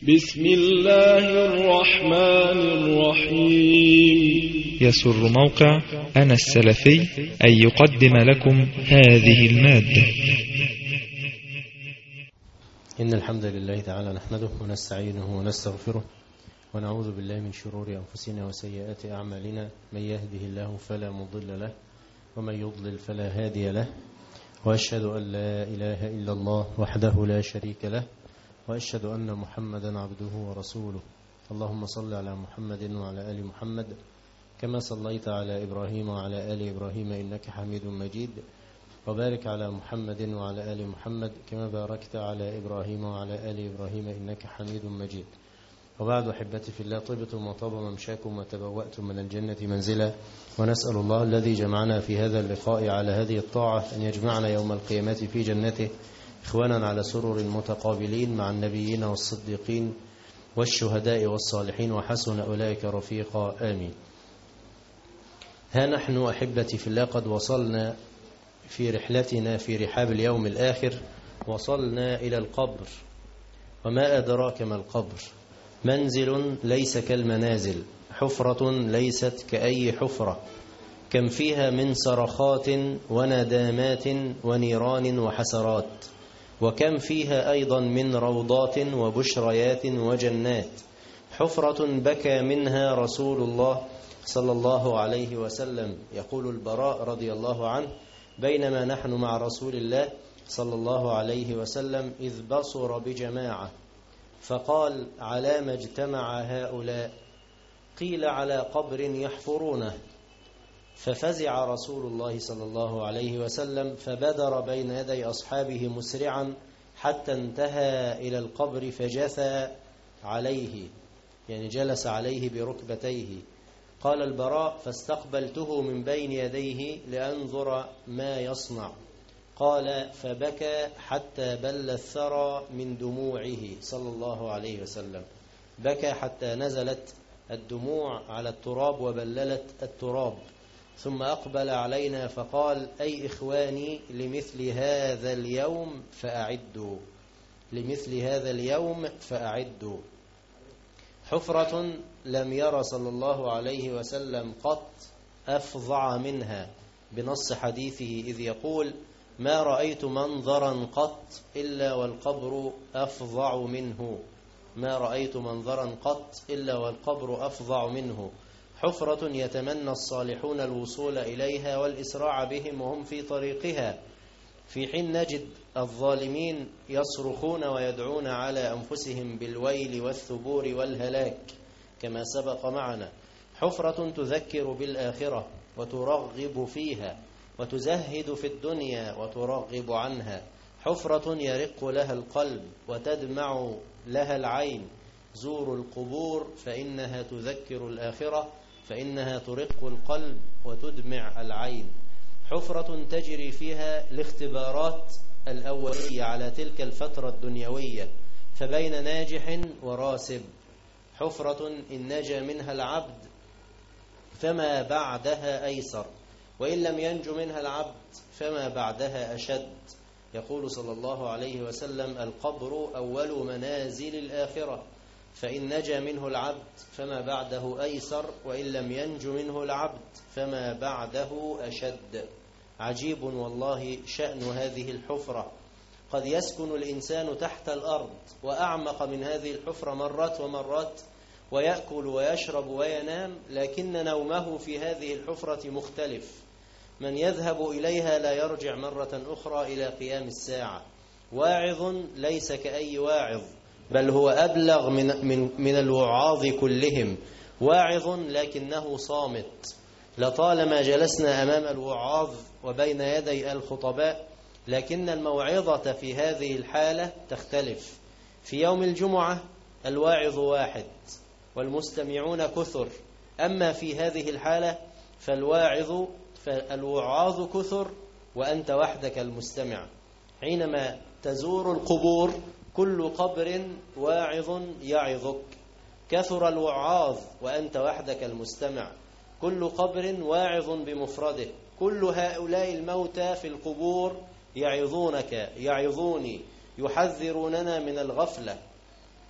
بسم الله الرحمن الرحيم يسر موقع أنا السلفي أن يقدم لكم هذه المادة إن الحمد لله تعالى نحمده ونستعينه ونستغفره ونعوذ بالله من شرور أنفسنا وسيئات أعمالنا من يهده الله فلا مضل له ومن يضلل فلا هادي له وأشهد أن لا إله إلا الله وحده لا شريك له وأشهد أن محمدا عبده ورسوله اللهم صل على محمد وعلى آل محمد كما صليت على إبراهيم وعلى آل إبراهيم إنك حميد مجيد وبارك على محمد وعلى آل محمد كما باركت على إبراهيم وعلى آل إبراهيم إنك حميد مجيد وبعد أحبتي في الله طبتم وطاب ممشاكم وتبوأتم من الجنة منزلا ونسأل الله الذي جمعنا في هذا اللقاء على هذه الطاعة أن يجمعنا يوم القيامة في جنته إخوانا على سرر متقابلين مع النبيين والصديقين والشهداء والصالحين وحسن أولئك رفيقا آمين ها نحن أحبتي في الله قد وصلنا في رحلتنا في رحاب اليوم الآخر وصلنا إلى القبر وما أدراك ما القبر منزل ليس كالمنازل حفرة ليست كأي حفرة كم فيها من صرخات وندامات ونيران وحسرات وكم فيها أيضا من روضات وبشريات وجنات حفرة بكى منها رسول الله صلى الله عليه وسلم يقول البراء رضي الله عنه بينما نحن مع رسول الله صلى الله عليه وسلم إذ بصر بجماعة فقال على ما اجتمع هؤلاء قيل على قبر يحفرونه ففزع رسول الله صلى الله عليه وسلم فبدر بين يدي أصحابه مسرعا حتى انتهى إلى القبر فجثى عليه يعني جلس عليه بركبتيه قال البراء فاستقبلته من بين يديه لأنظر ما يصنع قال فبكى حتى بل الثرى من دموعه صلى الله عليه وسلم بكى حتى نزلت الدموع على التراب وبللت التراب ثم أقبل علينا فقال أي إخواني لمثل هذا اليوم فأعدوا لمثل هذا اليوم فأعدوا حفرة لم ير صلى الله عليه وسلم قط أفظع منها بنص حديثه إذ يقول ما رأيت منظرا قط إلا والقبر أفظع منه ما رأيت منظرا قط إلا والقبر أفظع منه حفرة يتمنى الصالحون الوصول إليها والإسراع بهم وهم في طريقها في حين نجد الظالمين يصرخون ويدعون على أنفسهم بالويل والثبور والهلاك كما سبق معنا حفرة تذكر بالآخرة وترغب فيها وتزهد في الدنيا وترغب عنها حفرة يرق لها القلب وتدمع لها العين زوروا القبور فإنها تذكر الآخرة فإنها ترق القلب وتدمع العين حفرة تجري فيها الاختبارات الأولية على تلك الفترة الدنيوية فبين ناجح وراسب حفرة إن نجا منها العبد فما بعدها أيسر وإن لم ينج منها العبد فما بعدها أشد يقول صلى الله عليه وسلم القبر أول منازل الآخرة فإن نجا منه العبد فما بعده أيسر وإن لم ينج منه العبد فما بعده أشد عجيب والله شأن هذه الحفرة قد يسكن الإنسان تحت الأرض وأعمق من هذه الحفرة مرات ومرات ويأكل ويشرب وينام لكن نومه في هذه الحفرة مختلف من يذهب إليها لا يرجع مرة أخرى إلى قيام الساعة واعظ ليس كأي واعظ بل هو أبلغ من, من, من الوعاظ كلهم واعظ لكنه صامت لطالما جلسنا أمام الوعاظ وبين يدي الخطباء لكن الموعظة في هذه الحالة تختلف في يوم الجمعة الواعظ واحد والمستمعون كثر أما في هذه الحالة فالواعظ فالوعاظ كثر وأنت وحدك المستمع حينما تزور القبور كل قبر واعظ يعظك كثر الوعاظ وأنت وحدك المستمع كل قبر واعظ بمفرده كل هؤلاء الموتى في القبور يعظونك يعظوني يحذروننا من الغفلة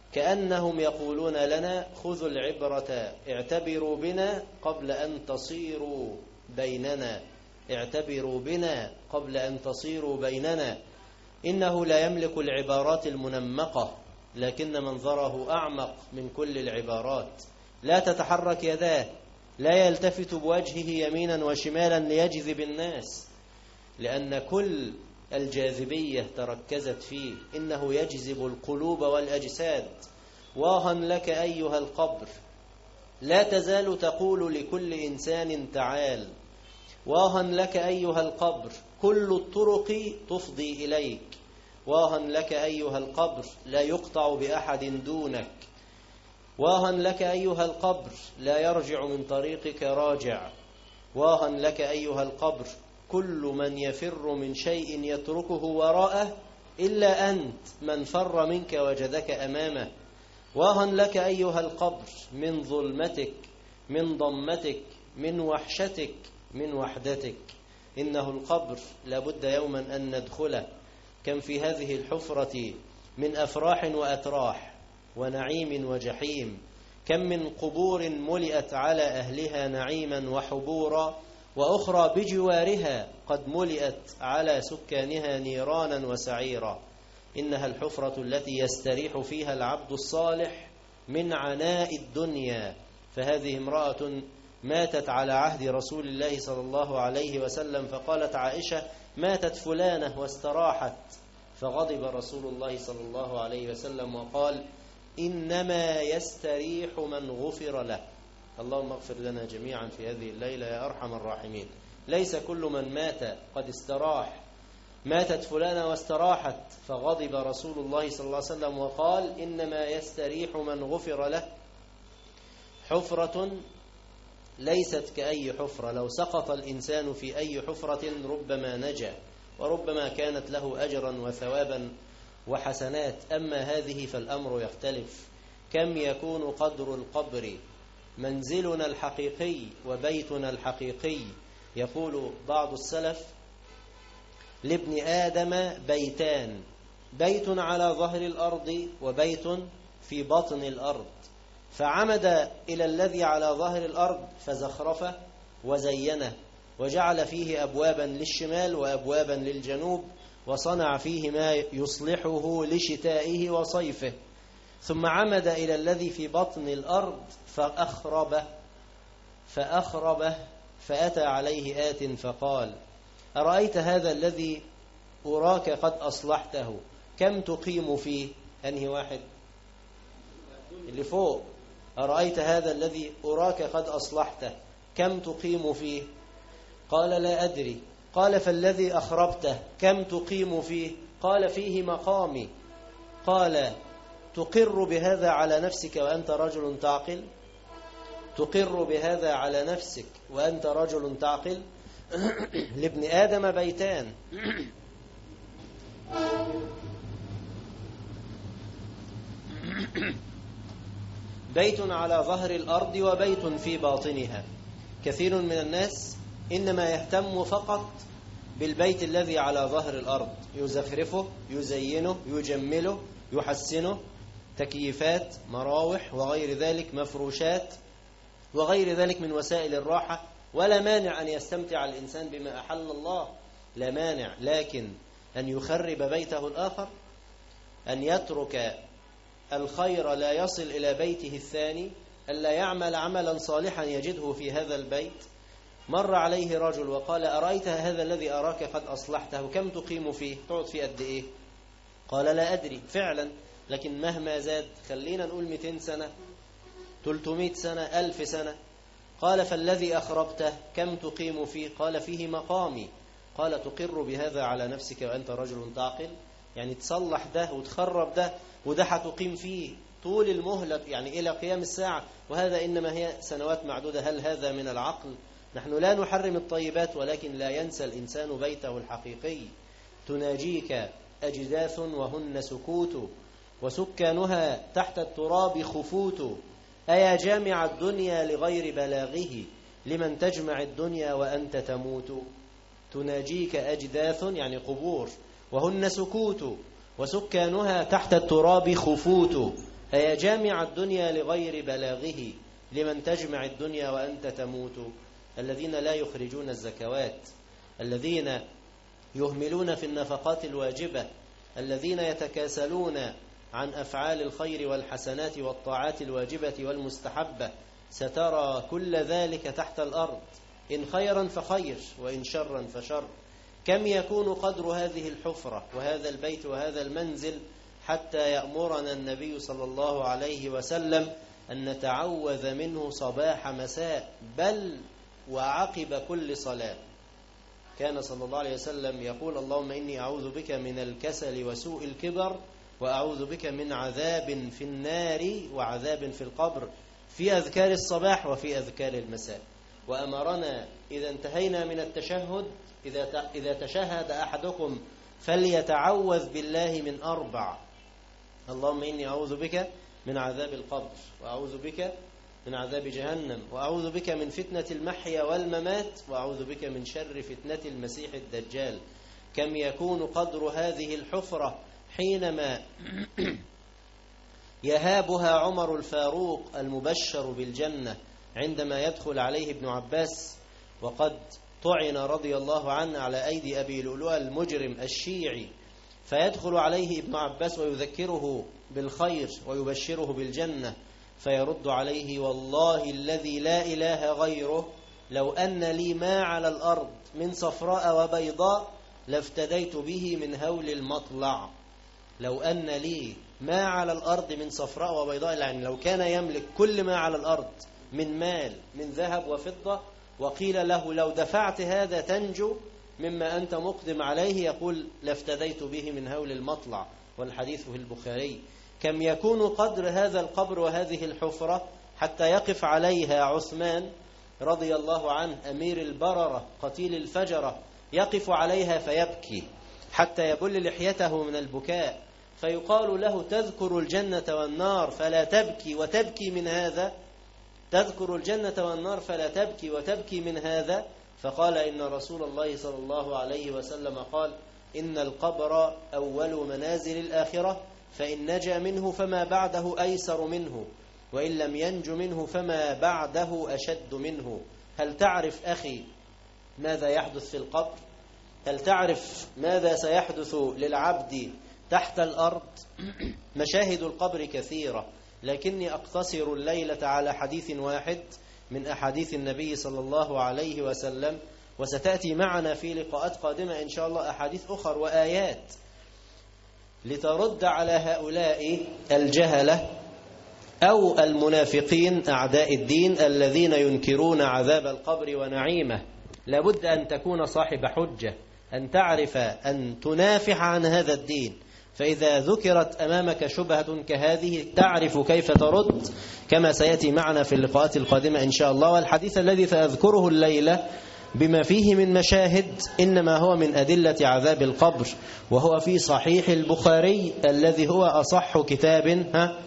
كأنهم يقولون لنا خذوا العبرة اعتبروا بنا قبل أن تصيروا بيننا اعتبروا بنا قبل أن تصيروا بيننا إنه لا يملك العبارات المنمقة لكن منظره أعمق من كل العبارات لا تتحرك يداه لا يلتفت بوجهه يمينا وشمالا ليجذب الناس لأن كل الجاذبية تركزت فيه إنه يجذب القلوب والأجساد واها لك أيها القبر لا تزال تقول لكل إنسان تعال واها لك أيها القبر كل الطرق تفضي إليك واها لك أيها القبر لا يقطع بأحد دونك واها لك أيها القبر لا يرجع من طريقك راجع واها لك أيها القبر كل من يفر من شيء يتركه وراءه إلا أنت من فر منك وجدك أمامه واها لك أيها القبر من ظلمتك من ضمتك من وحشتك من وحدتك إنه القبر لابد يوما أن ندخله كم في هذه الحفرة من أفراح وأتراح ونعيم وجحيم كم من قبور ملئت على أهلها نعيما وحبورا وأخرى بجوارها قد ملئت على سكانها نيرانا وسعيرا إنها الحفرة التي يستريح فيها العبد الصالح من عناء الدنيا فهذه امرأة ماتت على عهد رسول الله صلى الله عليه وسلم فقالت عائشة ماتت فلانة واستراحت فغضب رسول الله صلى الله عليه وسلم وقال إنما يستريح من غفر له اللهم اغفر لنا جميعا في هذه الليلة يا أرحم الراحمين ليس كل من مات قد استراح ماتت فلانة واستراحت فغضب رسول الله صلى الله عليه وسلم وقال إنما يستريح من غفر له حفرة ليست كأي حفرة لو سقط الإنسان في أي حفرة ربما نجا وربما كانت له أجرا وثوابا وحسنات أما هذه فالأمر يختلف كم يكون قدر القبر منزلنا الحقيقي وبيتنا الحقيقي يقول بعض السلف لابن آدم بيتان بيت على ظهر الأرض وبيت في بطن الأرض فعمد إلى الذي على ظهر الأرض فزخرفه وزينه وجعل فيه أبوابا للشمال وأبوابا للجنوب وصنع فيه ما يصلحه لشتائه وصيفه ثم عمد إلى الذي في بطن الأرض فأخربه فأخربه فأتى عليه آت فقال أرأيت هذا الذي أراك قد أصلحته كم تقيم فيه أنهي واحد اللي فوق أرأيت هذا الذي أراك قد أصلحته كم تقيم فيه قال لا أدري قال فالذي أخربته كم تقيم فيه قال فيه مقامي قال تقر بهذا على نفسك وأنت رجل تعقل تقر بهذا على نفسك وأنت رجل تعقل لابن آدم بيتان بيت على ظهر الأرض وبيت في باطنها كثير من الناس إنما يهتم فقط بالبيت الذي على ظهر الأرض يزخرفه يزينه يجمله يحسنه تكييفات مراوح وغير ذلك مفروشات وغير ذلك من وسائل الراحة ولا مانع أن يستمتع الإنسان بما أحل الله لا مانع لكن أن يخرب بيته الآخر أن يترك الخير لا يصل إلى بيته الثاني ألا يعمل عملا صالحا يجده في هذا البيت مر عليه رجل وقال أرأيت هذا الذي أراك قد أصلحته كم تقيم فيه تقعد فيه قد إيه قال لا أدري فعلا لكن مهما زاد خلينا نقول 200 سنة 300 سنة ألف سنة قال فالذي أخربته كم تقيم فيه قال فيه مقامي قال تقر بهذا على نفسك وأنت رجل تعقل يعني تصلح ده وتخرب ده وده هتقيم فيه طول المهلة يعني إلى قيام الساعة وهذا إنما هي سنوات معدودة هل هذا من العقل نحن لا نحرم الطيبات ولكن لا ينسى الإنسان بيته الحقيقي تناجيك أجداث وهن سكوت وسكانها تحت التراب خفوت أيا جامع الدنيا لغير بلاغه لمن تجمع الدنيا وأنت تموت تناجيك أجداث يعني قبور وهن سكوت وسكانها تحت التراب خفوت أيا جامع الدنيا لغير بلاغه لمن تجمع الدنيا وأنت تموت الذين لا يخرجون الزكوات الذين يهملون في النفقات الواجبة الذين يتكاسلون عن أفعال الخير والحسنات والطاعات الواجبة والمستحبة سترى كل ذلك تحت الأرض إن خيرا فخير وإن شرا فشر كم يكون قدر هذه الحفرة وهذا البيت وهذا المنزل حتى يأمرنا النبي صلى الله عليه وسلم أن نتعوذ منه صباح مساء بل وعقب كل صلاة كان صلى الله عليه وسلم يقول اللهم إني أعوذ بك من الكسل وسوء الكبر وأعوذ بك من عذاب في النار وعذاب في القبر في أذكار الصباح وفي أذكار المساء وأمرنا إذا انتهينا من التشهد إذا إذا تشهد أحدكم فليتعوذ بالله من أربع اللهم إني أعوذ بك من عذاب القبر وأعوذ بك من عذاب جهنم وأعوذ بك من فتنة المحيا والممات وأعوذ بك من شر فتنة المسيح الدجال كم يكون قدر هذه الحفرة حينما يهابها عمر الفاروق المبشر بالجنة عندما يدخل عليه ابن عباس وقد طعن رضي الله عنه على أيدي أبي لؤلؤ المجرم الشيعي فيدخل عليه ابن عباس ويذكره بالخير ويبشره بالجنة فيرد عليه والله الذي لا إله غيره لو أن لي ما على الأرض من صفراء وبيضاء لافتديت به من هول المطلع لو أن لي ما على الأرض من صفراء وبيضاء يعني لو كان يملك كل ما على الأرض من مال من ذهب وفضة وقيل له لو دفعت هذا تنجو مما أنت مقدم عليه يقول لافتديت به من هول المطلع والحديث في البخاري كم يكون قدر هذا القبر وهذه الحفرة حتى يقف عليها عثمان رضي الله عنه أمير البررة قتيل الفجرة يقف عليها فيبكي حتى يبل لحيته من البكاء فيقال له تذكر الجنة والنار فلا تبكي وتبكي من هذا تذكر الجنة والنار فلا تبكي وتبكي من هذا فقال إن رسول الله صلى الله عليه وسلم قال إن القبر أول منازل الآخرة فإن نجا منه فما بعده أيسر منه وإن لم ينج منه فما بعده أشد منه هل تعرف أخي ماذا يحدث في القبر هل تعرف ماذا سيحدث للعبد تحت الأرض مشاهد القبر كثيرة لكني أقتصر الليلة على حديث واحد من أحاديث النبي صلى الله عليه وسلم وستأتي معنا في لقاءات قادمة إن شاء الله أحاديث أخر وآيات لترد على هؤلاء الجهلة أو المنافقين أعداء الدين الذين ينكرون عذاب القبر ونعيمه لابد أن تكون صاحب حجة أن تعرف أن تنافح عن هذا الدين فإذا ذكرت أمامك شبهة كهذه تعرف كيف ترد كما سيأتي معنا في اللقاءات القادمة إن شاء الله والحديث الذي سأذكره الليلة بما فيه من مشاهد إنما هو من أدلة عذاب القبر وهو في صحيح البخاري الذي هو أصح كتاب ها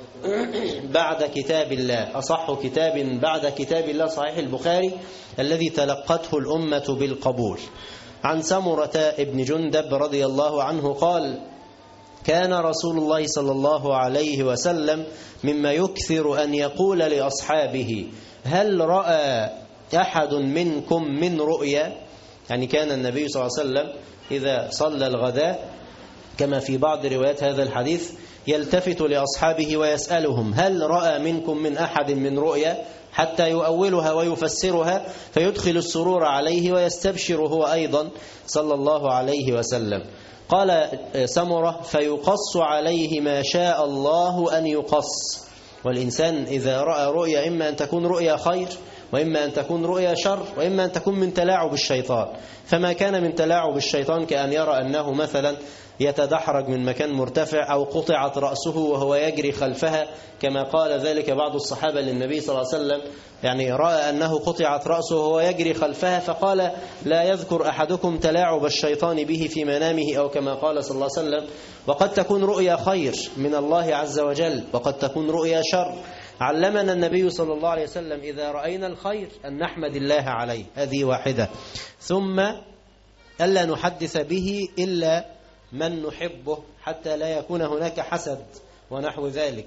بعد كتاب الله أصح كتاب بعد كتاب الله صحيح البخاري الذي تلقته الأمة بالقبول عن سمرة ابن جندب رضي الله عنه قال كان رسول الله صلى الله عليه وسلم مما يكثر أن يقول لأصحابه هل رأى أحد منكم من رؤيا يعني كان النبي صلى الله عليه وسلم إذا صلى الغداء كما في بعض روايات هذا الحديث يلتفت لأصحابه ويسألهم هل رأى منكم من أحد من رؤيا حتى يؤولها ويفسرها فيدخل السرور عليه ويستبشر هو أيضا صلى الله عليه وسلم قال سمرة فيقص عليه ما شاء الله أن يقص والإنسان إذا رأى رؤيا إما أن تكون رؤيا خير وإما أن تكون رؤيا شر وإما أن تكون من تلاعب الشيطان فما كان من تلاعب الشيطان كأن يرى أنه مثلا يتدحرج من مكان مرتفع أو قطعت رأسه وهو يجري خلفها كما قال ذلك بعض الصحابة للنبي صلى الله عليه وسلم يعني رأى أنه قطعت رأسه وهو يجري خلفها فقال لا يذكر أحدكم تلاعب الشيطان به في منامه أو كما قال صلى الله عليه وسلم وقد تكون رؤيا خير من الله عز وجل وقد تكون رؤيا شر علمنا النبي صلى الله عليه وسلم إذا رأينا الخير أن نحمد الله عليه هذه واحدة ثم ألا نحدث به إلا من نحبه حتى لا يكون هناك حسد ونحو ذلك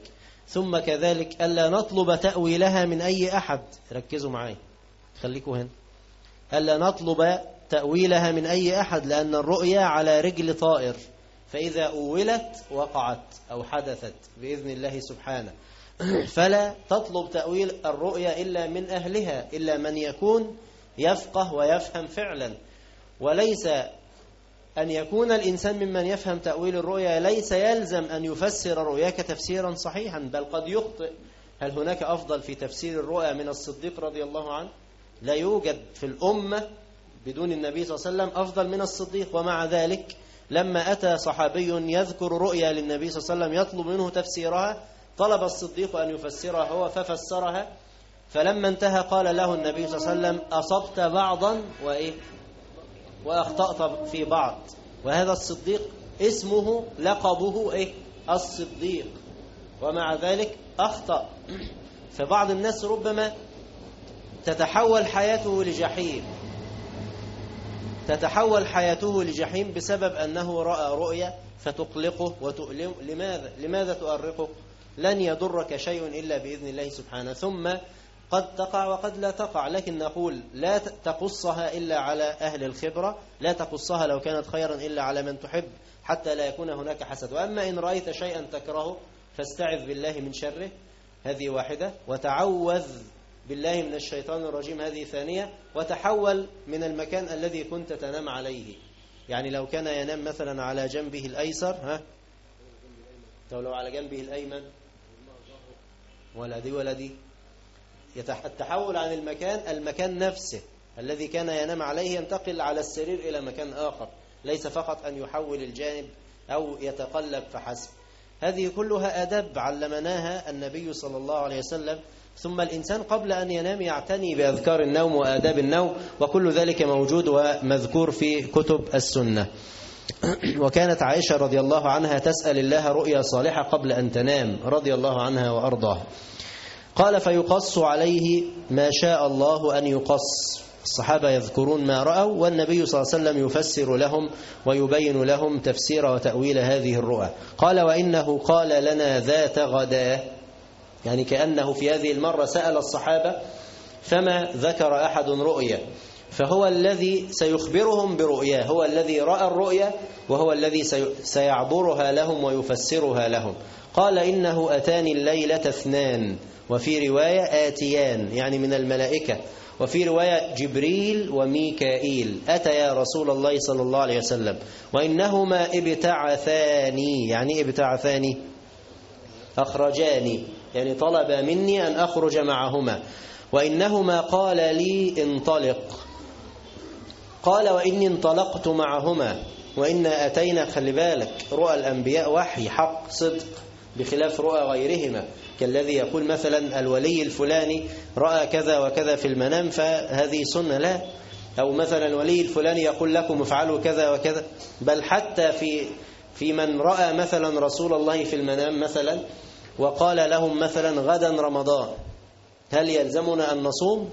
ثم كذلك ألا نطلب تأويلها من أي أحد ركزوا معي خليكوا هنا ألا نطلب تأويلها من أي أحد لأن الرؤيا على رجل طائر فإذا أولت وقعت أو حدثت بإذن الله سبحانه فلا تطلب تأويل الرؤيا إلا من أهلها إلا من يكون يفقه ويفهم فعلا وليس أن يكون الإنسان ممن يفهم تأويل الرؤيا ليس يلزم أن يفسر رؤياك تفسيرا صحيحا بل قد يخطئ هل هناك أفضل في تفسير الرؤيا من الصديق رضي الله عنه لا يوجد في الأمة بدون النبي صلى الله عليه وسلم أفضل من الصديق ومع ذلك لما أتى صحابي يذكر رؤيا للنبي صلى الله عليه وسلم يطلب منه تفسيرها طلب الصديق أن يفسرها هو ففسرها فلما انتهى قال له النبي صلى الله عليه وسلم أصبت بعضا وإيه وأخطأت في بعض وهذا الصديق اسمه لقبه إيه الصديق ومع ذلك أخطأ فبعض الناس ربما تتحول حياته لجحيم تتحول حياته لجحيم بسبب أنه رأى رؤيا فتقلقه وتؤلم لماذا لماذا تؤرقه لن يضرك شيء إلا بإذن الله سبحانه ثم قد تقع وقد لا تقع لكن نقول لا تقصها إلا على أهل الخبرة لا تقصها لو كانت خيرا إلا على من تحب حتى لا يكون هناك حسد وأما إن رأيت شيئا تكرهه فاستعذ بالله من شره هذه واحدة وتعوذ بالله من الشيطان الرجيم هذه ثانية وتحول من المكان الذي كنت تنام عليه يعني لو كان ينام مثلا على جنبه الأيسر ها لو على جنبه الأيمن ولا دي ولا دي التحول عن المكان المكان نفسه الذي كان ينام عليه ينتقل على السرير إلى مكان آخر ليس فقط أن يحول الجانب أو يتقلب فحسب هذه كلها أدب علمناها النبي صلى الله عليه وسلم ثم الإنسان قبل أن ينام يعتني بأذكار النوم وآداب النوم وكل ذلك موجود ومذكور في كتب السنة وكانت عائشة رضي الله عنها تسأل الله رؤيا صالحة قبل أن تنام رضي الله عنها وأرضاها قال فيقص عليه ما شاء الله أن يقص الصحابة يذكرون ما رأوا والنبي صلى الله عليه وسلم يفسر لهم ويبين لهم تفسير وتأويل هذه الرؤى قال وإنه قال لنا ذات غدا يعني كأنه في هذه المرة سأل الصحابة فما ذكر أحد رؤيا فهو الذي سيخبرهم برؤياه هو الذي رأى الرؤيا وهو الذي سيعبرها لهم ويفسرها لهم قال إنه أتاني الليلة اثنان وفي رواية آتيان يعني من الملائكة وفي رواية جبريل وميكائيل أتيا رسول الله صلى الله عليه وسلم وإنهما ابتعثاني يعني ابتعثاني أخرجاني يعني طلب مني أن أخرج معهما وإنهما قال لي انطلق قال وإني انطلقت معهما وإنا أتينا خلي بالك رؤى الأنبياء وحي حق صدق بخلاف رؤى غيرهما كالذي يقول مثلا الولي الفلاني رأى كذا وكذا في المنام فهذه سنة لا أو مثلا الولي الفلاني يقول لكم افعلوا كذا وكذا بل حتى في في من رأى مثلا رسول الله في المنام مثلا وقال لهم مثلا غدا رمضان هل يلزمنا أن نصوم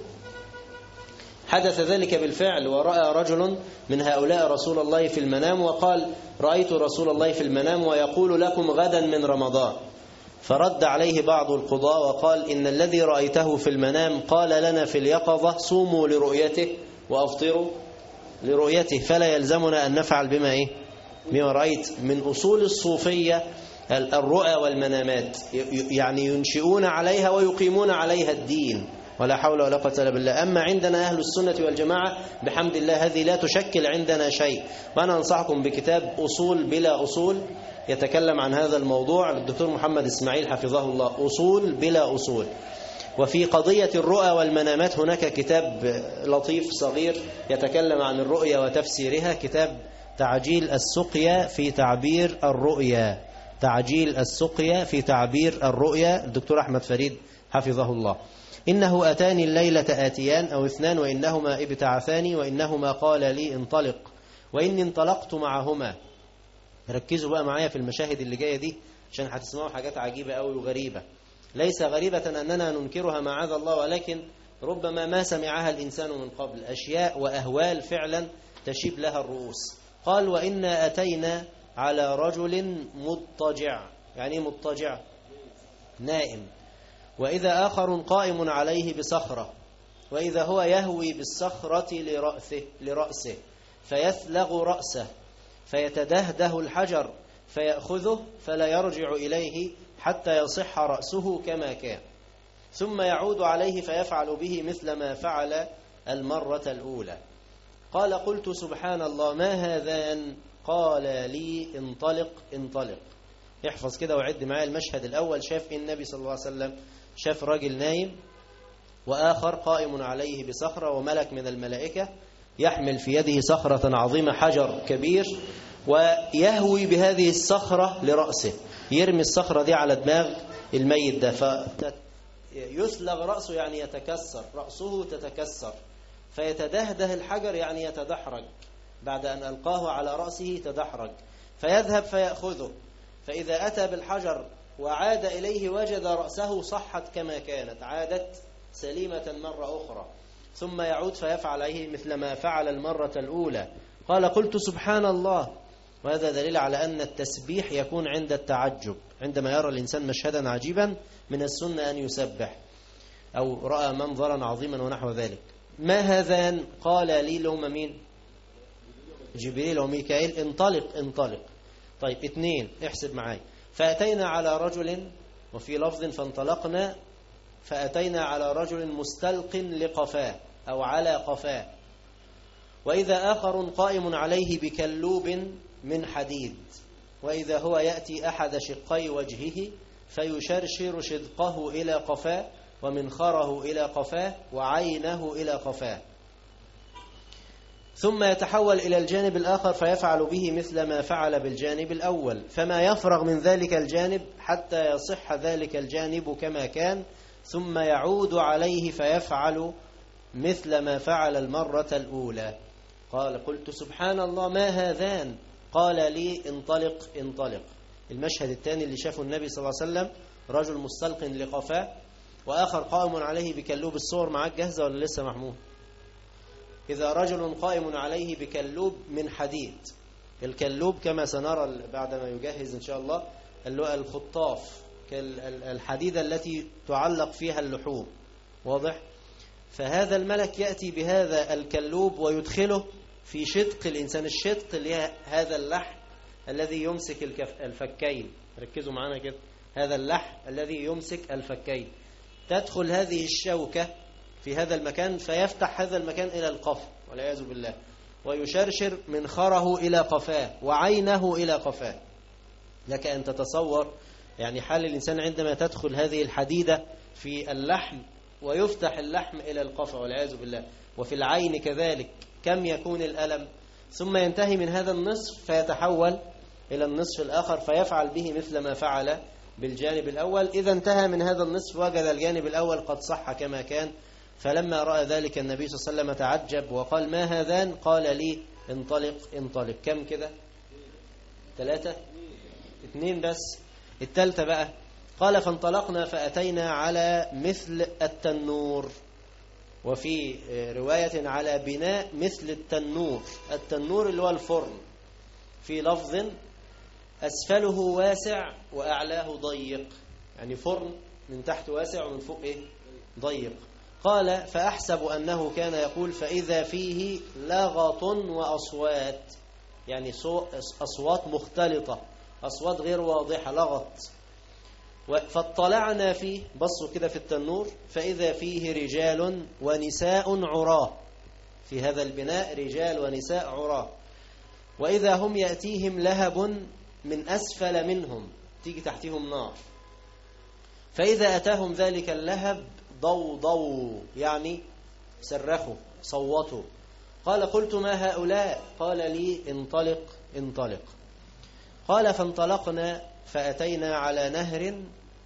حدث ذلك بالفعل ورأى رجل من هؤلاء رسول الله في المنام وقال رأيت رسول الله في المنام ويقول لكم غدا من رمضان فرد عليه بعض القضاة وقال إن الذي رأيته في المنام قال لنا في اليقظة صوموا لرؤيته وأفطروا لرؤيته فلا يلزمنا أن نفعل بما إيه بما رأيت من أصول الصوفية الرؤى والمنامات يعني ينشئون عليها ويقيمون عليها الدين ولا حول ولا قوة إلا بالله أما عندنا أهل السنة والجماعة بحمد الله هذه لا تشكل عندنا شيء وأنا أنصحكم بكتاب أصول بلا أصول يتكلم عن هذا الموضوع للدكتور محمد إسماعيل حفظه الله أصول بلا أصول وفي قضية الرؤى والمنامات هناك كتاب لطيف صغير يتكلم عن الرؤيا وتفسيرها كتاب تعجيل السقيا في تعبير الرؤيا تعجيل السقيا في تعبير الرؤيا الدكتور أحمد فريد حفظه الله إنه أتاني الليلة آتيان أو اثنان وإنهما ابتعثاني وإنهما قال لي انطلق وإني انطلقت معهما ركزوا بقى معايا في المشاهد اللي جاية دي عشان هتسمعوا حاجات عجيبة أوي وغريبة ليس غريبة أننا ننكرها معاذ الله ولكن ربما ما سمعها الإنسان من قبل أشياء وأهوال فعلا تشيب لها الرؤوس قال وإنا أتينا على رجل مضطجع يعني مضطجع نائم وإذا آخر قائم عليه بصخرة وإذا هو يهوي بالصخرة لرأسه, لرأسه فيثلغ رأسه فيتدهده الحجر فيأخذه فلا يرجع إليه حتى يصح رأسه كما كان ثم يعود عليه فيفعل به مثل ما فعل المرة الأولى قال قلت سبحان الله ما هذان قال لي انطلق انطلق احفظ كده وعد معايا المشهد الأول شاف النبي صلى الله عليه وسلم شاف راجل نايم وآخر قائم عليه بصخرة وملك من الملائكة يحمل في يده صخرة عظيمة حجر كبير ويهوي بهذه الصخرة لرأسه يرمي الصخرة دي على دماغ الميت ده فيثلغ رأسه يعني يتكسر رأسه تتكسر فيتدهده الحجر يعني يتدحرج بعد أن ألقاه على رأسه تدحرج فيذهب فيأخذه فإذا أتى بالحجر وعاد إليه وجد رأسه صحت كما كانت عادت سليمة مرة أخرى ثم يعود فيفعل عليه مثل ما فعل المرة الأولى قال قلت سبحان الله وهذا دليل على أن التسبيح يكون عند التعجب عندما يرى الإنسان مشهدا عجيبا من السنة أن يسبح أو رأى منظرا عظيما ونحو ذلك ما هذان قال لي لهم مين جبريل وميكائيل انطلق انطلق طيب اثنين احسب معاي فأتينا على رجل وفي لفظ فانطلقنا فأتينا على رجل مستلق لقفاه أو على قفاه وإذا آخر قائم عليه بكلوب من حديد وإذا هو يأتي أحد شقي وجهه فيشرشر شدقه إلى قفاه ومنخره إلى قفاه وعينه إلى قفاه ثم يتحول إلى الجانب الآخر فيفعل به مثل ما فعل بالجانب الأول فما يفرغ من ذلك الجانب حتى يصح ذلك الجانب كما كان ثم يعود عليه فيفعل مثل ما فعل المرة الأولى قال قلت سبحان الله ما هذان قال لي انطلق انطلق المشهد الثاني اللي شافه النبي صلى الله عليه وسلم رجل مستلق لقفاه وآخر قائم عليه بكلوب الصور معاك جاهزة ولا لسه محمود إذا رجل قائم عليه بكلوب من حديد الكلوب كما سنرى بعدما يجهز إن شاء الله الخطاف الحديدة التي تعلق فيها اللحوم واضح فهذا الملك يأتي بهذا الكلوب ويدخله في شدق الإنسان الشدق اللي هي هذا اللحم الذي يمسك الفكين ركزوا معنا كده هذا اللحم الذي يمسك الفكين تدخل هذه الشوكة في هذا المكان فيفتح هذا المكان إلى القف والعياذ بالله ويشرشر منخره إلى قفاه وعينه إلى قفاه لك أن تتصور يعني حال الإنسان عندما تدخل هذه الحديدة في اللحم ويفتح اللحم إلى القفا والعياذ بالله وفي العين كذلك كم يكون الألم ثم ينتهي من هذا النصف فيتحول إلى النصف الآخر فيفعل به مثل ما فعل بالجانب الأول إذا انتهى من هذا النصف وجد الجانب الأول قد صح كما كان فلما رأى ذلك النبي صلى الله عليه وسلم تعجب وقال ما هذان قال لي انطلق انطلق كم كده ثلاثة اثنين بس الثالثة بقى قال فانطلقنا فأتينا على مثل التنور وفي رواية على بناء مثل التنور التنور اللي هو الفرن في لفظ أسفله واسع وأعلاه ضيق يعني فرن من تحت واسع ومن فوق إيه؟ ضيق قال فأحسب أنه كان يقول فإذا فيه لغط وأصوات يعني أصوات مختلطة أصوات غير واضحة لغط فاطلعنا فيه بصوا كده في التنور فإذا فيه رجال ونساء عراه في هذا البناء رجال ونساء عراه وإذا هم يأتيهم لهب من أسفل منهم تيجي تحتهم نار فإذا أتاهم ذلك اللهب ضوضوا يعني صرخوا صوتوا قال قلت ما هؤلاء قال لي انطلق انطلق قال فانطلقنا فأتينا على نهر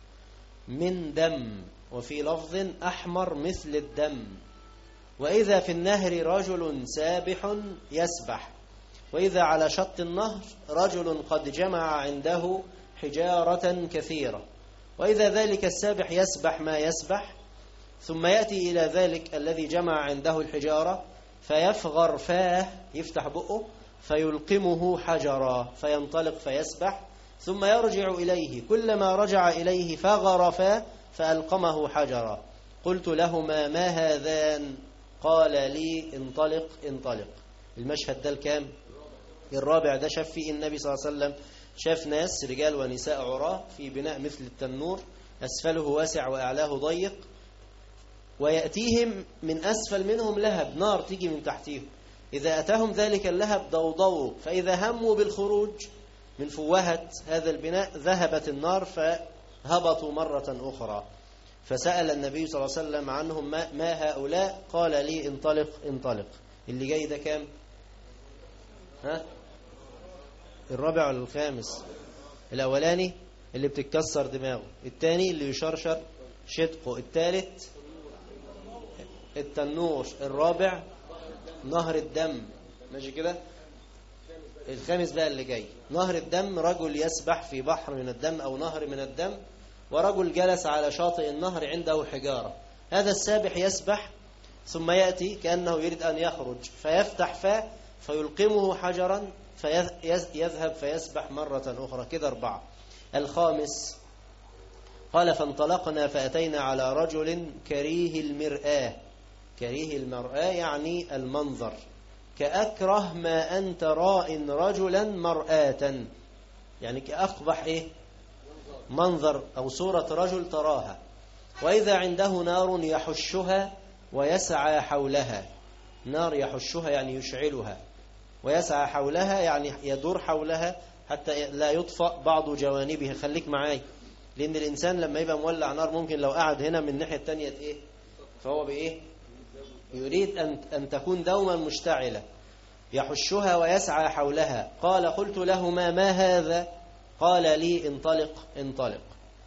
من دم وفي لفظ أحمر مثل الدم وإذا في النهر رجل سابح يسبح وإذا على شط النهر رجل قد جمع عنده حجارة كثيرة وإذا ذلك السابح يسبح ما يسبح ثم يأتي إلى ذلك الذي جمع عنده الحجارة فيفغر فاه يفتح بقه فيلقمه حجرا فينطلق فيسبح ثم يرجع إليه كلما رجع إليه فغرفا فألقمه حجرا قلت لهما ما هذان قال لي انطلق انطلق المشهد ده الكام الرابع ده شاف فيه النبي صلى الله عليه وسلم شاف ناس رجال ونساء عراة في بناء مثل التنور أسفله واسع وأعلاه ضيق ويأتيهم من أسفل منهم لهب نار تيجي من تحتهم إذا أتاهم ذلك اللهب ضوضوا فإذا هموا بالخروج من فوهة هذا البناء ذهبت النار فهبطوا مرة أخرى فسأل النبي صلى الله عليه وسلم عنهم ما, ما هؤلاء قال لي انطلق انطلق اللي جاي ده كام ها الرابع ولا الخامس الأولاني اللي بتتكسر دماغه الثاني اللي يشرشر شدقه الثالث التنور الرابع نهر الدم ماشي كده الخامس بقى اللي جاي نهر الدم رجل يسبح في بحر من الدم أو نهر من الدم ورجل جلس على شاطئ النهر عنده حجارة هذا السابح يسبح ثم يأتي كأنه يريد أن يخرج فيفتح فاه فيلقمه حجرا فيذهب فيسبح مرة أخرى كده أربعة الخامس قال فانطلقنا فأتينا على رجل كريه المرآة كريه المرآة يعني المنظر كأكره ما أنت راء رجلا مرآة يعني كأقبح إيه منظر أو صورة رجل تراها وإذا عنده نار يحشها ويسعى حولها نار يحشها يعني يشعلها ويسعى حولها يعني يدور حولها حتى لا يطفأ بعض جوانبها خليك معاي لأن الإنسان لما يبقى مولع نار ممكن لو قعد هنا من الناحية التانية إيه فهو بإيه يريد أن, أن تكون دوما مشتعلة يحشها ويسعى حولها قال قلت لهما ما هذا قال لي انطلق انطلق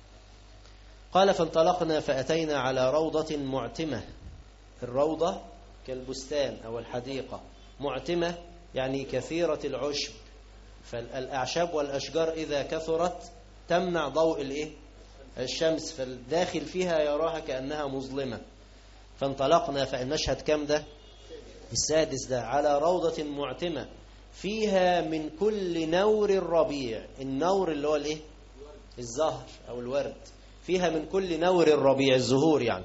قال فانطلقنا فأتينا على روضة معتمة الروضة كالبستان أو الحديقة معتمة يعني كثيرة العشب فالأعشاب والأشجار إذا كثرت تمنع ضوء الإيه؟ الشمس فالداخل فيها يراها كأنها مظلمة فانطلقنا فالمشهد كم ده السادس ده على روضة معتمة فيها من كل نور الربيع النور اللي هو الايه الزهر او الورد فيها من كل نور الربيع الزهور يعني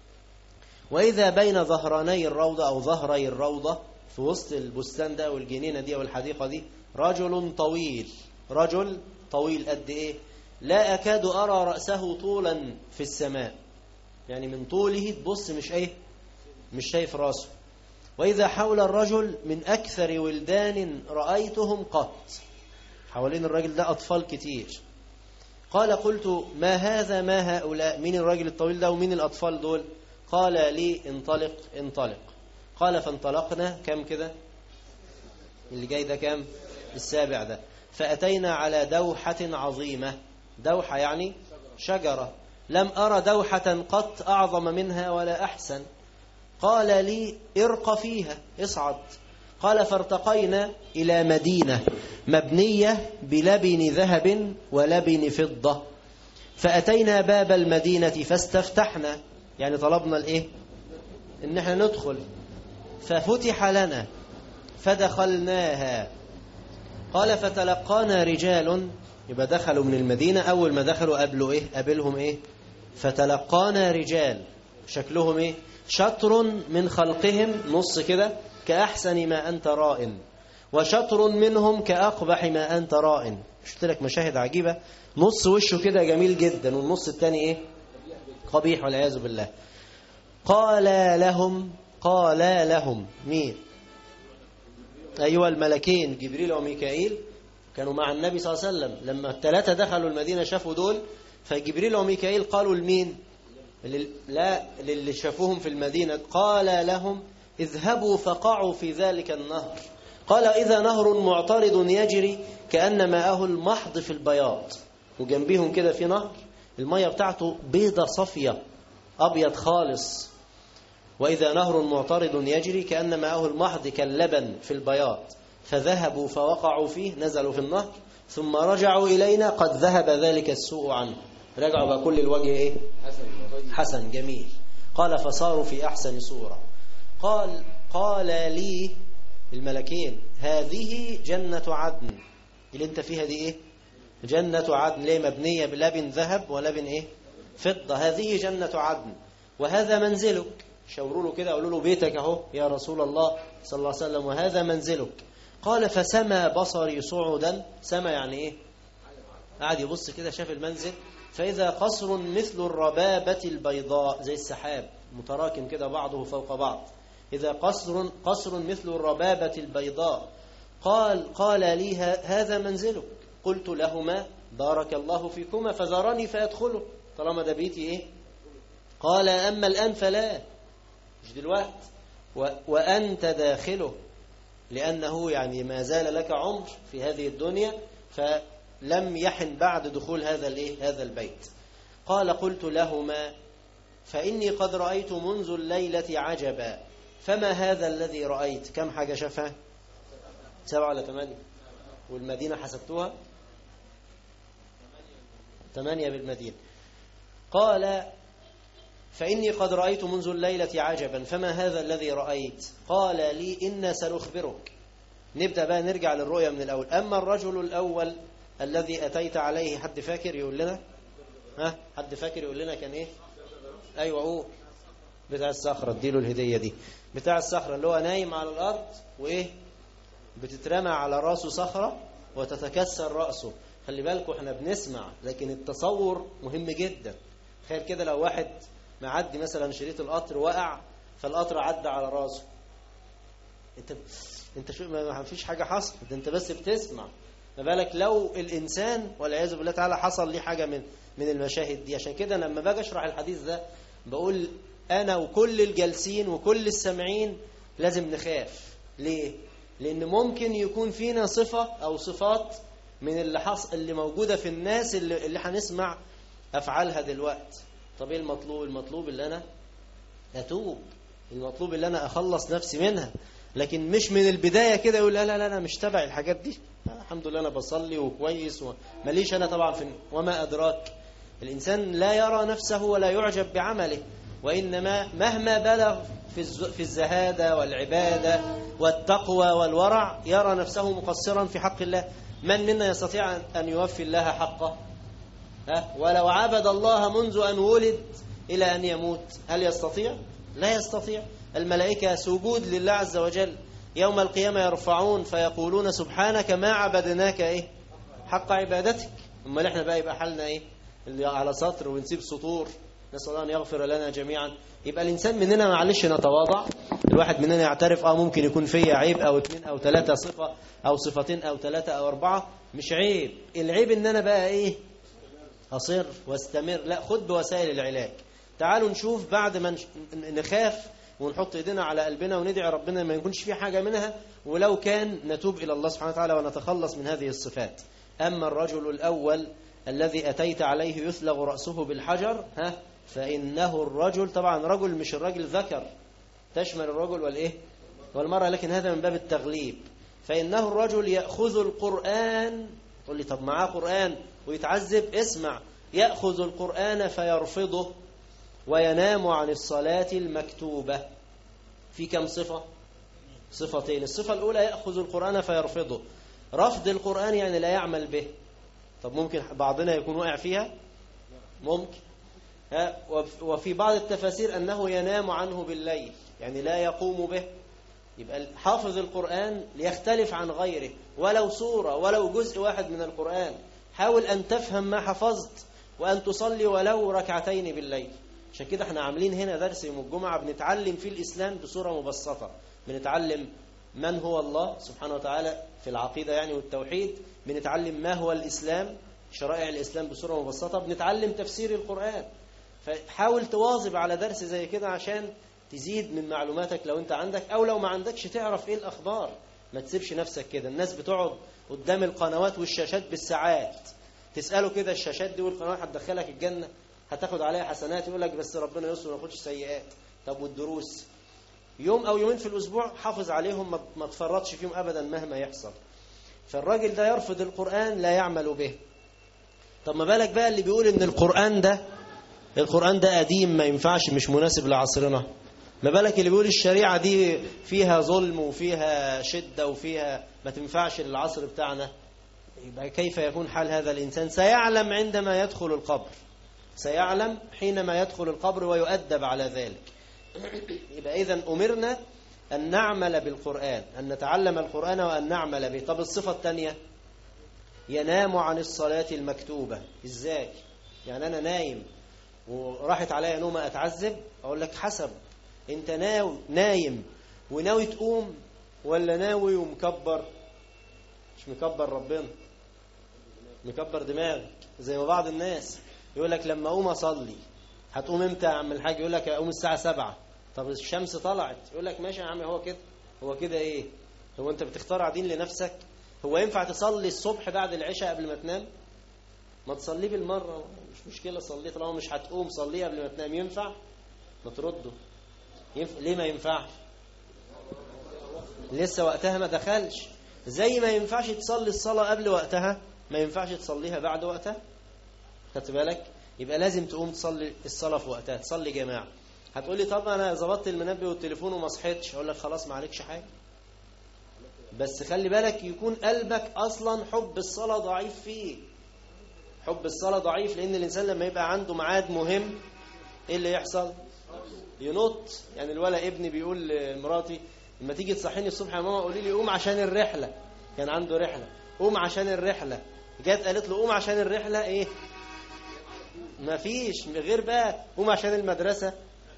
واذا بين ظهراني الروضة او ظهري الروضة في وسط البستان ده والجنينة دي والحديقة دي رجل طويل رجل طويل قد ايه لا اكاد ارى رأسه طولا في السماء يعني من طوله تبص مش ايه مش شايف راسه وإذا حول الرجل من أكثر ولدان رأيتهم قط حوالين الرجل ده أطفال كتير قال قلت ما هذا ما هؤلاء مين الرجل الطويل ده ومين الأطفال دول قال لي انطلق انطلق قال فانطلقنا كم كده اللي جاي ده كم السابع ده فأتينا على دوحة عظيمة دوحة يعني شجرة لم أرى دوحة قط أعظم منها ولا أحسن قال لي ارق فيها اصعد قال فارتقينا إلى مدينة مبنية بلبن ذهب ولبن فضة فأتينا باب المدينة فاستفتحنا يعني طلبنا الايه ان احنا ندخل ففتح لنا فدخلناها قال فتلقانا رجال يبقى دخلوا من المدينة أول ما دخلوا قابلوا إيه قابلهم إيه فتلقانا رجال شكلهم إيه شطر من خلقهم نص كده كأحسن ما أنت رائن وشطر منهم كأقبح ما أنت رائن شفت لك مشاهد عجيبة نص وشه كده جميل جدا والنص التاني إيه قبيح والعياذ بالله قال لهم قال لهم مين أيها الملكين جبريل وميكائيل كانوا مع النبي صلى الله عليه وسلم لما الثلاثة دخلوا المدينة شافوا دول فجبريل وميكائيل قالوا لمين لا للي شافوهم في المدينة قال لهم اذهبوا فقعوا في ذلك النهر قال إذا نهر معترض يجري كأن ماءه المحض في البياض وجنبيهم كده في نهر المية بتاعته بيضة صفية أبيض خالص وإذا نهر معترض يجري كأن ماءه المحض كاللبن في البياض فذهبوا فوقعوا فيه نزلوا في النهر ثم رجعوا إلينا قد ذهب ذلك السوء عنه رجعوا بقى كل الوجه إيه حسن جميل قال فصاروا في أحسن صورة قال قال لي الملكين هذه جنة عدن اللي انت فيها دي ايه جنة عدن ليه مبنية بلبن ذهب ولبن إيه فضة هذه جنة عدن وهذا منزلك شاوروا له كده قالوا له بيتك اهو يا رسول الله صلى الله عليه وسلم وهذا منزلك قال فسما بصري صعدا سما يعني ايه قعد يبص كده شاف المنزل فإذا قصر مثل الربابة البيضاء زي السحاب متراكم كده بعضه فوق بعض إذا قصر قصر مثل الربابة البيضاء قال قال لي هذا منزلك قلت لهما بارك الله فيكما فزارني فأدخله طالما ده بيتي إيه قال أما الآن فلا مش دلوقت و وأنت داخله لأنه يعني ما زال لك عمر في هذه الدنيا فلم يحن بعد دخول هذا الايه هذا البيت قال قلت لهما فإني قد رأيت منذ الليلة عجبا فما هذا الذي رأيت كم حاجة شافها سبعة ولا ثمانية والمدينة حسبتوها ثمانية بالمدينة قال فإني قد رأيت منذ الليلة عجبا فما هذا الذي رأيت قال لي إنا سنخبرك نبدأ بقى نرجع للرؤية من الأول أما الرجل الأول الذي أتيت عليه حد فاكر يقول لنا ها حد فاكر يقول لنا كان إيه أيوة أوه بتاع الصخرة اديله الهدية دي بتاع الصخرة اللي هو نايم على الأرض وإيه بتترمى على راسه صخرة وتتكسر رأسه خلي بالكم احنا بنسمع لكن التصور مهم جدا تخيل كده لو واحد معدي مثلا شريط القطر وقع فالقطر عدى على راسه انت انت شو ما فيش حاجه حصلت ده انت بس بتسمع ما بالك لو الانسان والعياذ بالله تعالى حصل ليه حاجه من من المشاهد دي عشان كده لما باجي اشرح الحديث ده بقول انا وكل الجالسين وكل السامعين لازم نخاف ليه لان ممكن يكون فينا صفه او صفات من اللي حص... اللي موجوده في الناس اللي, اللي هنسمع افعالها دلوقتي طب ايه المطلوب المطلوب اللي انا اتوب المطلوب اللي انا اخلص نفسي منها لكن مش من البدايه كده يقول لا لا لا انا مش تبع الحاجات دي الحمد لله انا بصلي وكويس وماليش انا طبعا في وما ادراك الانسان لا يرى نفسه ولا يعجب بعمله وانما مهما بلغ في في الزهاده والعباده والتقوى والورع يرى نفسه مقصرا في حق الله من منا يستطيع ان يوفي الله حقه ها ولو عبد الله منذ أن ولد إلى أن يموت هل يستطيع؟ لا يستطيع الملائكة سجود لله عز وجل يوم القيامة يرفعون فيقولون سبحانك ما عبدناك إيه؟ حق عبادتك أما احنا بقى يبقى حالنا إيه؟ اللي على سطر ونسيب سطور نسأل الله أن يغفر لنا جميعا يبقى الإنسان مننا معلش نتواضع الواحد مننا يعترف آه ممكن يكون فيا عيب أو اثنين أو ثلاثة صفة أو صفتين أو ثلاثة أو أربعة مش عيب العيب إن أنا بقى إيه أصر واستمر لا خد بوسائل العلاج تعالوا نشوف بعد ما نخاف ونحط ايدينا على قلبنا وندعي ربنا ما يكونش في حاجة منها ولو كان نتوب إلى الله سبحانه وتعالى ونتخلص من هذه الصفات أما الرجل الأول الذي أتيت عليه يثلغ رأسه بالحجر ها فإنه الرجل طبعا رجل مش الرجل ذكر تشمل الرجل والإيه والمرأة لكن هذا من باب التغليب فإنه الرجل يأخذ القرآن تقول لي طب معاه قرآن ويتعذب اسمع يأخذ القرآن فيرفضه وينام عن الصلاة المكتوبة في كم صفة صفتين الصفة الأولى يأخذ القرآن فيرفضه رفض القرآن يعني لا يعمل به طب ممكن بعضنا يكون واقع فيها ممكن وفي بعض التفاسير أنه ينام عنه بالليل يعني لا يقوم به يبقى حافظ القرآن ليختلف عن غيره ولو سورة ولو جزء واحد من القرآن حاول أن تفهم ما حفظت وأن تصلي ولو ركعتين بالليل عشان كده احنا عاملين هنا درس يوم الجمعة بنتعلم فيه الإسلام بصورة مبسطة بنتعلم من هو الله سبحانه وتعالى في العقيدة يعني والتوحيد بنتعلم ما هو الإسلام شرائع الإسلام بصورة مبسطة بنتعلم تفسير القرآن فحاول تواظب على درس زي كده عشان تزيد من معلوماتك لو انت عندك او لو ما عندكش تعرف ايه الاخبار ما تسيبش نفسك كده الناس بتقعد قدام القنوات والشاشات بالساعات تساله كده الشاشات دي والقنوات هتدخلك الجنه هتاخد عليها حسنات يقول لك بس ربنا يستر ما ياخدش سيئات طب والدروس يوم او يومين في الاسبوع حافظ عليهم ما تفرطش فيهم ابدا مهما يحصل فالراجل ده يرفض القران لا يعمل به طب ما بالك بقى اللي بيقول ان القران ده القران ده قديم ما ينفعش مش مناسب لعصرنا ما بالك اللي بيقول الشريعة دي فيها ظلم وفيها شدة وفيها ما تنفعش للعصر بتاعنا يبقى كيف يكون حال هذا الإنسان سيعلم عندما يدخل القبر سيعلم حينما يدخل القبر ويؤدب على ذلك يبقى إذن أمرنا أن نعمل بالقرآن أن نتعلم القرآن وأن نعمل به طب الصفة الثانية ينام عن الصلاة المكتوبة إزاي يعني أنا نايم وراحت عليا نومة أتعذب أقول لك حسب أنت ناوي نايم وناوي تقوم ولا ناوي ومكبر مش مكبر ربنا مكبر دماغك زي ما بعض الناس يقول لك لما أقوم أصلي هتقوم امتى يا عم الحاج يقول لك أقوم الساعة سبعة طب الشمس طلعت يقول لك ماشي يا عم هو كده هو كده ايه هو انت بتخترع دين لنفسك هو ينفع تصلي الصبح بعد العشاء قبل ما تنام ما تصليه بالمرة مش مشكلة صليه طالما مش هتقوم صليه قبل ما تنام ينفع ما ترده ينفع ليه ما ينفعش لسه وقتها ما دخلش زي ما ينفعش تصلي الصلاة قبل وقتها ما ينفعش تصليها بعد وقتها خدت بالك يبقى لازم تقوم تصلي الصلاة في وقتها تصلي جماعة هتقول لي طب انا ظبطت المنبه والتليفون وما صحيتش اقول لك خلاص ما عليكش حاجه بس خلي بالك يكون قلبك اصلا حب الصلاه ضعيف فيه حب الصلاه ضعيف لان الانسان لما يبقى عنده ميعاد مهم ايه اللي يحصل ينط يعني الولا ابني بيقول لمراتي لما تيجي تصحيني الصبح يا ماما قولي لي قوم عشان الرحله كان عنده رحله قوم عشان الرحله جت قالت له قوم عشان الرحله ايه مفيش غير بقى قوم عشان المدرسه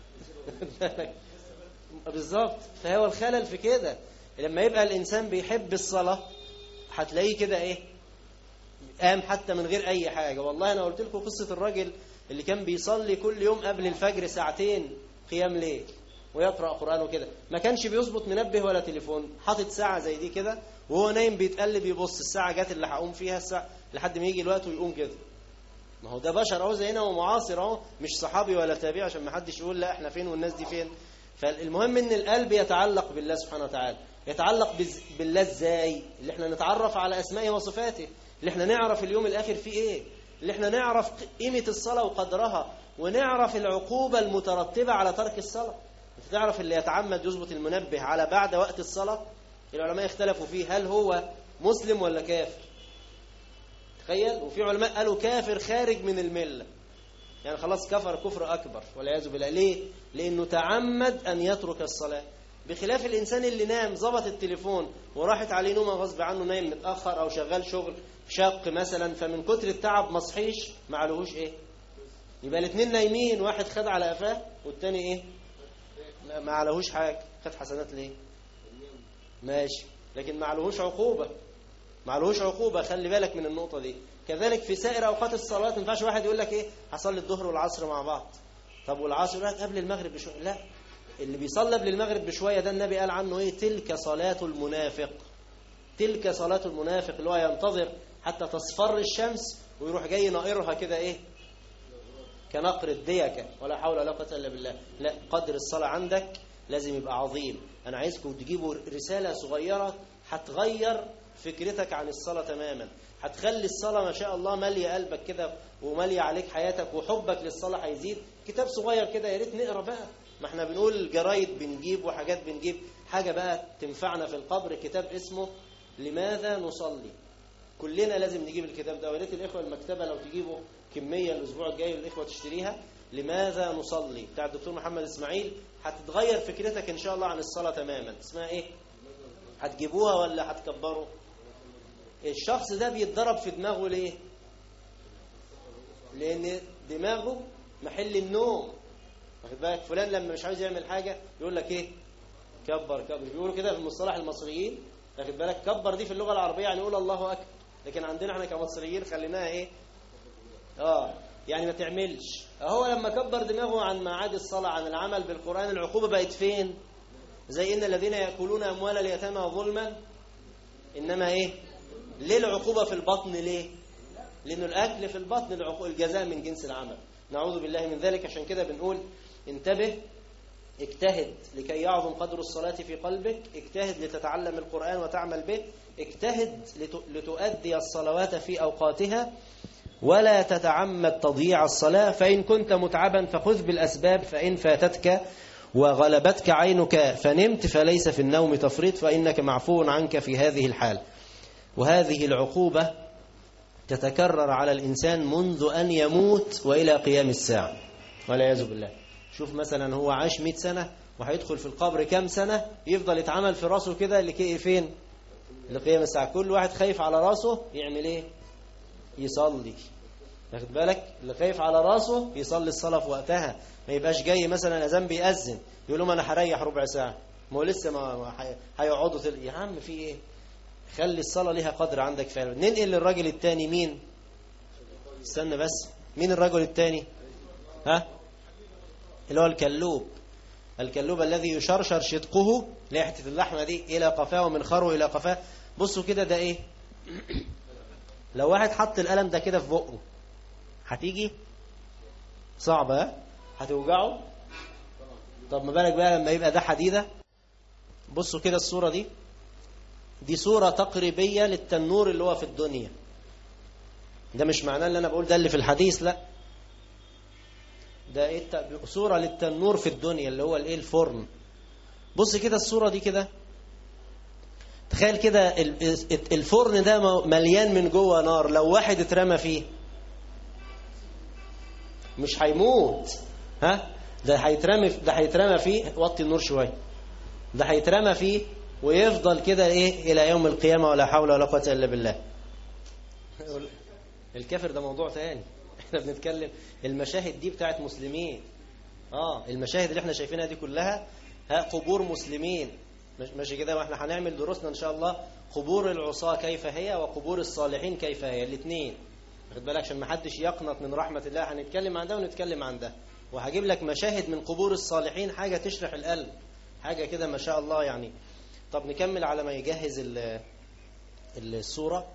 بالظبط فهو الخلل في كده لما يبقى الإنسان بيحب الصلاة هتلاقيه كده إيه قام حتى من غير أي حاجة والله أنا قلت لكم قصة الراجل اللي كان بيصلي كل يوم قبل الفجر ساعتين قيام ليل ويقرأ قرآن وكده ما كانش بيظبط منبه ولا تليفون حاطط ساعة زي دي كده وهو نايم بيتقلب يبص الساعة جت اللي هقوم فيها الساعة لحد ما يجي الوقت ويقوم كده ما هو ده بشر اهو زينا ومعاصر اهو مش صحابي ولا تابعي عشان ما حدش يقول لا احنا فين والناس دي فين فالمهم ان القلب يتعلق بالله سبحانه وتعالى يتعلق بالله ازاي اللي احنا نتعرف على اسمائه وصفاته اللي احنا نعرف اليوم الاخر فيه ايه اللي احنا نعرف قيمة الصلاة وقدرها ونعرف العقوبة المترتبة على ترك الصلاة انت تعرف اللي يتعمد يظبط المنبه على بعد وقت الصلاة العلماء اختلفوا فيه هل هو مسلم ولا كافر تخيل وفي علماء قالوا كافر خارج من الملة يعني خلاص كفر كفر أكبر والعياذ بالله ليه؟ لأنه تعمد أن يترك الصلاة بخلاف الإنسان اللي نام ظبط التليفون وراحت عليه نومة غصب عنه نايم متأخر أو شغال شغل شاق مثلا فمن كتر التعب ما صحيش ما علوهوش إيه؟ يبقى الاثنين نايمين واحد خد على قفاه والتاني إيه؟ ما علوهوش حاجة خد حسنات ليه؟ ماشي لكن ما علوهوش عقوبة معلوش عقوبة خلي بالك من النقطة دي كذلك في سائر أوقات الصلاة ما ينفعش واحد يقول لك إيه هصلي الظهر والعصر مع بعض طب والعصر يقول لك قبل المغرب بشوية لا اللي بيصلي قبل المغرب بشوية ده النبي قال عنه إيه تلك صلاة المنافق تلك صلاة المنافق اللي هو ينتظر حتى تصفر الشمس ويروح جاي نائرها كده إيه كنقر الديكة ولا حول ولا قوة إلا بالله لا قدر الصلاة عندك لازم يبقى عظيم أنا عايزكم تجيبوا رسالة صغيرة هتغير فكرتك عن الصلاة تماما هتخلي الصلاة ما شاء الله مالية قلبك كده ومالية عليك حياتك وحبك للصلاة هيزيد كتاب صغير كده يا ريت نقرا بقى ما احنا بنقول جرايد بنجيب وحاجات بنجيب حاجة بقى تنفعنا في القبر كتاب اسمه لماذا نصلي كلنا لازم نجيب الكتاب ده ويا ريت الاخوه المكتبه لو تجيبوا كميه الاسبوع الجاي للاخوه تشتريها لماذا نصلي بتاع الدكتور محمد اسماعيل هتتغير فكرتك ان شاء الله عن الصلاه تماما اسمها ايه هتجيبوها ولا هتكبروا الشخص ده بيتضرب في دماغه ليه لان دماغه محل النوم واخد بالك فلان لما مش عايز يعمل حاجه يقول لك ايه كبر كبر بيقولوا كده في المصطلح المصريين واخد بالك كبر دي في اللغه العربيه يعني يقول الله اكبر لكن عندنا احنا كمصريين خليناها ايه اه يعني ما تعملش هو لما كبر دماغه عن ميعاد الصلاه عن العمل بالقران العقوبه بقت فين زي ان الذين ياكلون اموال اليتامى ظلما انما ايه ليه العقوبة في البطن ليه لأنه الأكل في البطن الجزاء من جنس العمل نعوذ بالله من ذلك عشان كده بنقول انتبه اجتهد لكي يعظم قدر الصلاة في قلبك اجتهد لتتعلم القرآن وتعمل به اجتهد لتؤدي الصلوات في أوقاتها ولا تتعمد تضييع الصلاة فإن كنت متعبا فخذ بالأسباب فإن فاتتك وغلبتك عينك فنمت فليس في النوم تفريط فإنك معفو عنك في هذه الحال وهذه العقوبة تتكرر على الإنسان منذ أن يموت وإلى قيام الساعة والعياذ بالله شوف مثلا هو عاش 100 سنة وهيدخل في القبر كام سنة يفضل يتعمل في راسه كده لكي فين لقيام الساعة كل واحد خايف على راسه يعمل ايه يصلي واخد بالك اللي خايف على راسه يصلي الصلاة في وقتها ما يبقاش جاي مثلا اذان بيأذن يقول لهم انا هريح ربع ساعة ما هو لسه ما ما هي- هيقعدوا تل... يا عم في ايه خلي الصلاة ليها قدر عندك فعلا ننقل للراجل التاني مين استنى بس مين الرجل التاني ها اللي هو الكلوب الكلوب الذي يشرشر شدقه اللي هي حته اللحمه دي الى قفاه ومنخره الى قفاه بصوا كده ده ايه لو واحد حط القلم ده كده في بقه هتيجي صعبه ها هتوجعه طب ما بالك بقى لما يبقى ده حديده بصوا كده الصوره دي دي صوره تقريبيه للتنور اللي هو في الدنيا ده مش معناه اللي انا بقول ده اللي في الحديث لا ده ايه الت- صورة للتنور في الدنيا اللي هو الايه الفرن بص كده الصورة دي كده تخيل كده ال- الفرن ده م- مليان من جوه نار لو واحد اترمى فيه مش هيموت ها ده هيترمى ده هيترمى فيه وطي النور شويه ده هيترمى فيه ويفضل كده ايه الى يوم القيامه ولا حول ولا قوه الا بالله الكافر ده موضوع تاني احنا بنتكلم المشاهد دي بتاعت مسلمين اه المشاهد اللي احنا شايفينها دي كلها ها قبور مسلمين مش- ماشي كده واحنا هنعمل دروسنا ان شاء الله قبور العصاة كيف هي وقبور الصالحين كيف هي الاثنين واخد بالك عشان ما حدش يقنط من رحمة الله هنتكلم عن ده ونتكلم عن ده وهجيب لك مشاهد من قبور الصالحين حاجة تشرح القلب حاجة كده ما شاء الله يعني طب نكمل على ما يجهز ال- الصورة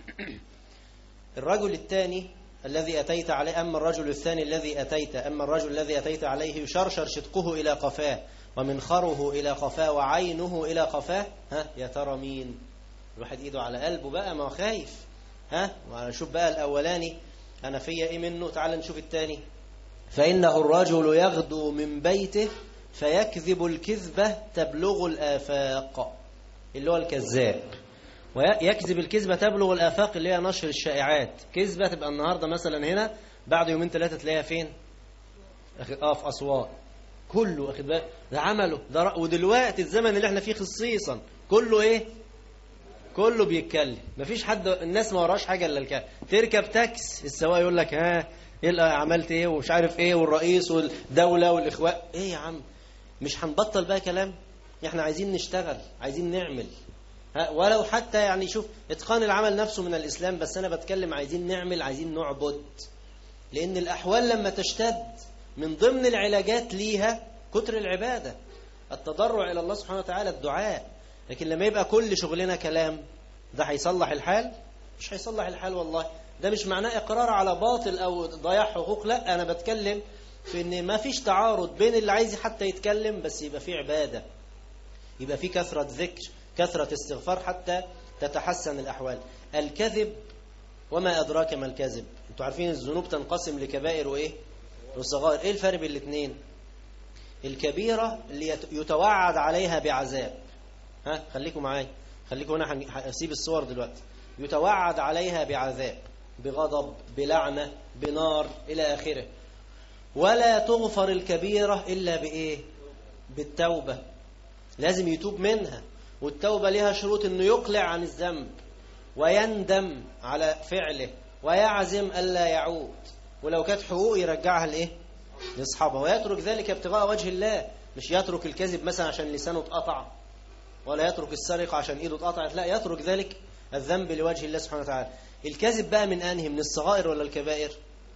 الرجل الثاني الذي أتيت عليه أما الرجل الثاني الذي أتيت أما الرجل الذي أتيت عليه يشرشر شدقه إلى قفاه ومنخره إلى قفاه وعينه إلى قفاه ها يا ترى مين الواحد إيده على قلبه بقى ما هو خايف ها شوف بقى الأولاني أنا فيا إيه منه تعال نشوف الثاني فإنه الرجل يغدو من بيته فيكذب الكذبة تبلغ الآفاق اللي هو الكذاب ويكذب الكذبة تبلغ الآفاق اللي هي نشر الشائعات كذبة تبقى النهاردة مثلا هنا بعد يومين ثلاثة تلاقيها فين أخ- اه في أسواق كله أخد بالك ده عمله ده رأ... ودلوقتي الزمن اللي احنا فيه خصيصا كله ايه كله بيتكلم مفيش حد الناس ما وراش حاجه الا الكلام تركب تاكس السواق يقول لك ها ايه اللي عملت ايه ومش عارف ايه والرئيس والدوله والاخوان ايه يا عم مش هنبطل بقى كلام احنا عايزين نشتغل عايزين نعمل ها ولو حتى يعني شوف اتقان العمل نفسه من الاسلام بس انا بتكلم عايزين نعمل عايزين نعبد لان الاحوال لما تشتد من ضمن العلاجات ليها كتر العباده التضرع الى الله سبحانه وتعالى الدعاء لكن لما يبقى كل شغلنا كلام ده هيصلح الحال مش هيصلح الحال والله ده مش معناه اقرار على باطل او ضياع حقوق لا انا بتكلم في ان ما فيش تعارض بين اللي عايز حتى يتكلم بس يبقى فيه عباده يبقى فيه كثره ذكر كثره استغفار حتى تتحسن الاحوال الكذب وما ادراك ما الكذب انتوا عارفين الذنوب تنقسم لكبائر وايه وصغائر ايه الفرق بين الاثنين الكبيره اللي يت- يتوعد عليها بعذاب ها خليكم معايا خليكم هنا هن- هسيب الصور دلوقتي يتوعد عليها بعذاب بغضب بلعنة بنار إلى آخره ولا تغفر الكبيرة إلا بإيه بالتوبة لازم يتوب منها والتوبة لها شروط أنه يقلع عن الذنب ويندم على فعله ويعزم ألا يعود ولو كانت حقوق يرجعها لإيه لاصحابها ويترك ذلك ابتغاء وجه الله مش يترك الكذب مثلا عشان لسانه اتقطع ولا يترك السرقة عشان ايده اتقطعت لا يترك ذلك الذنب لوجه الله سبحانه وتعالى الكذب بقى من انهي من الصغائر ولا الكبائر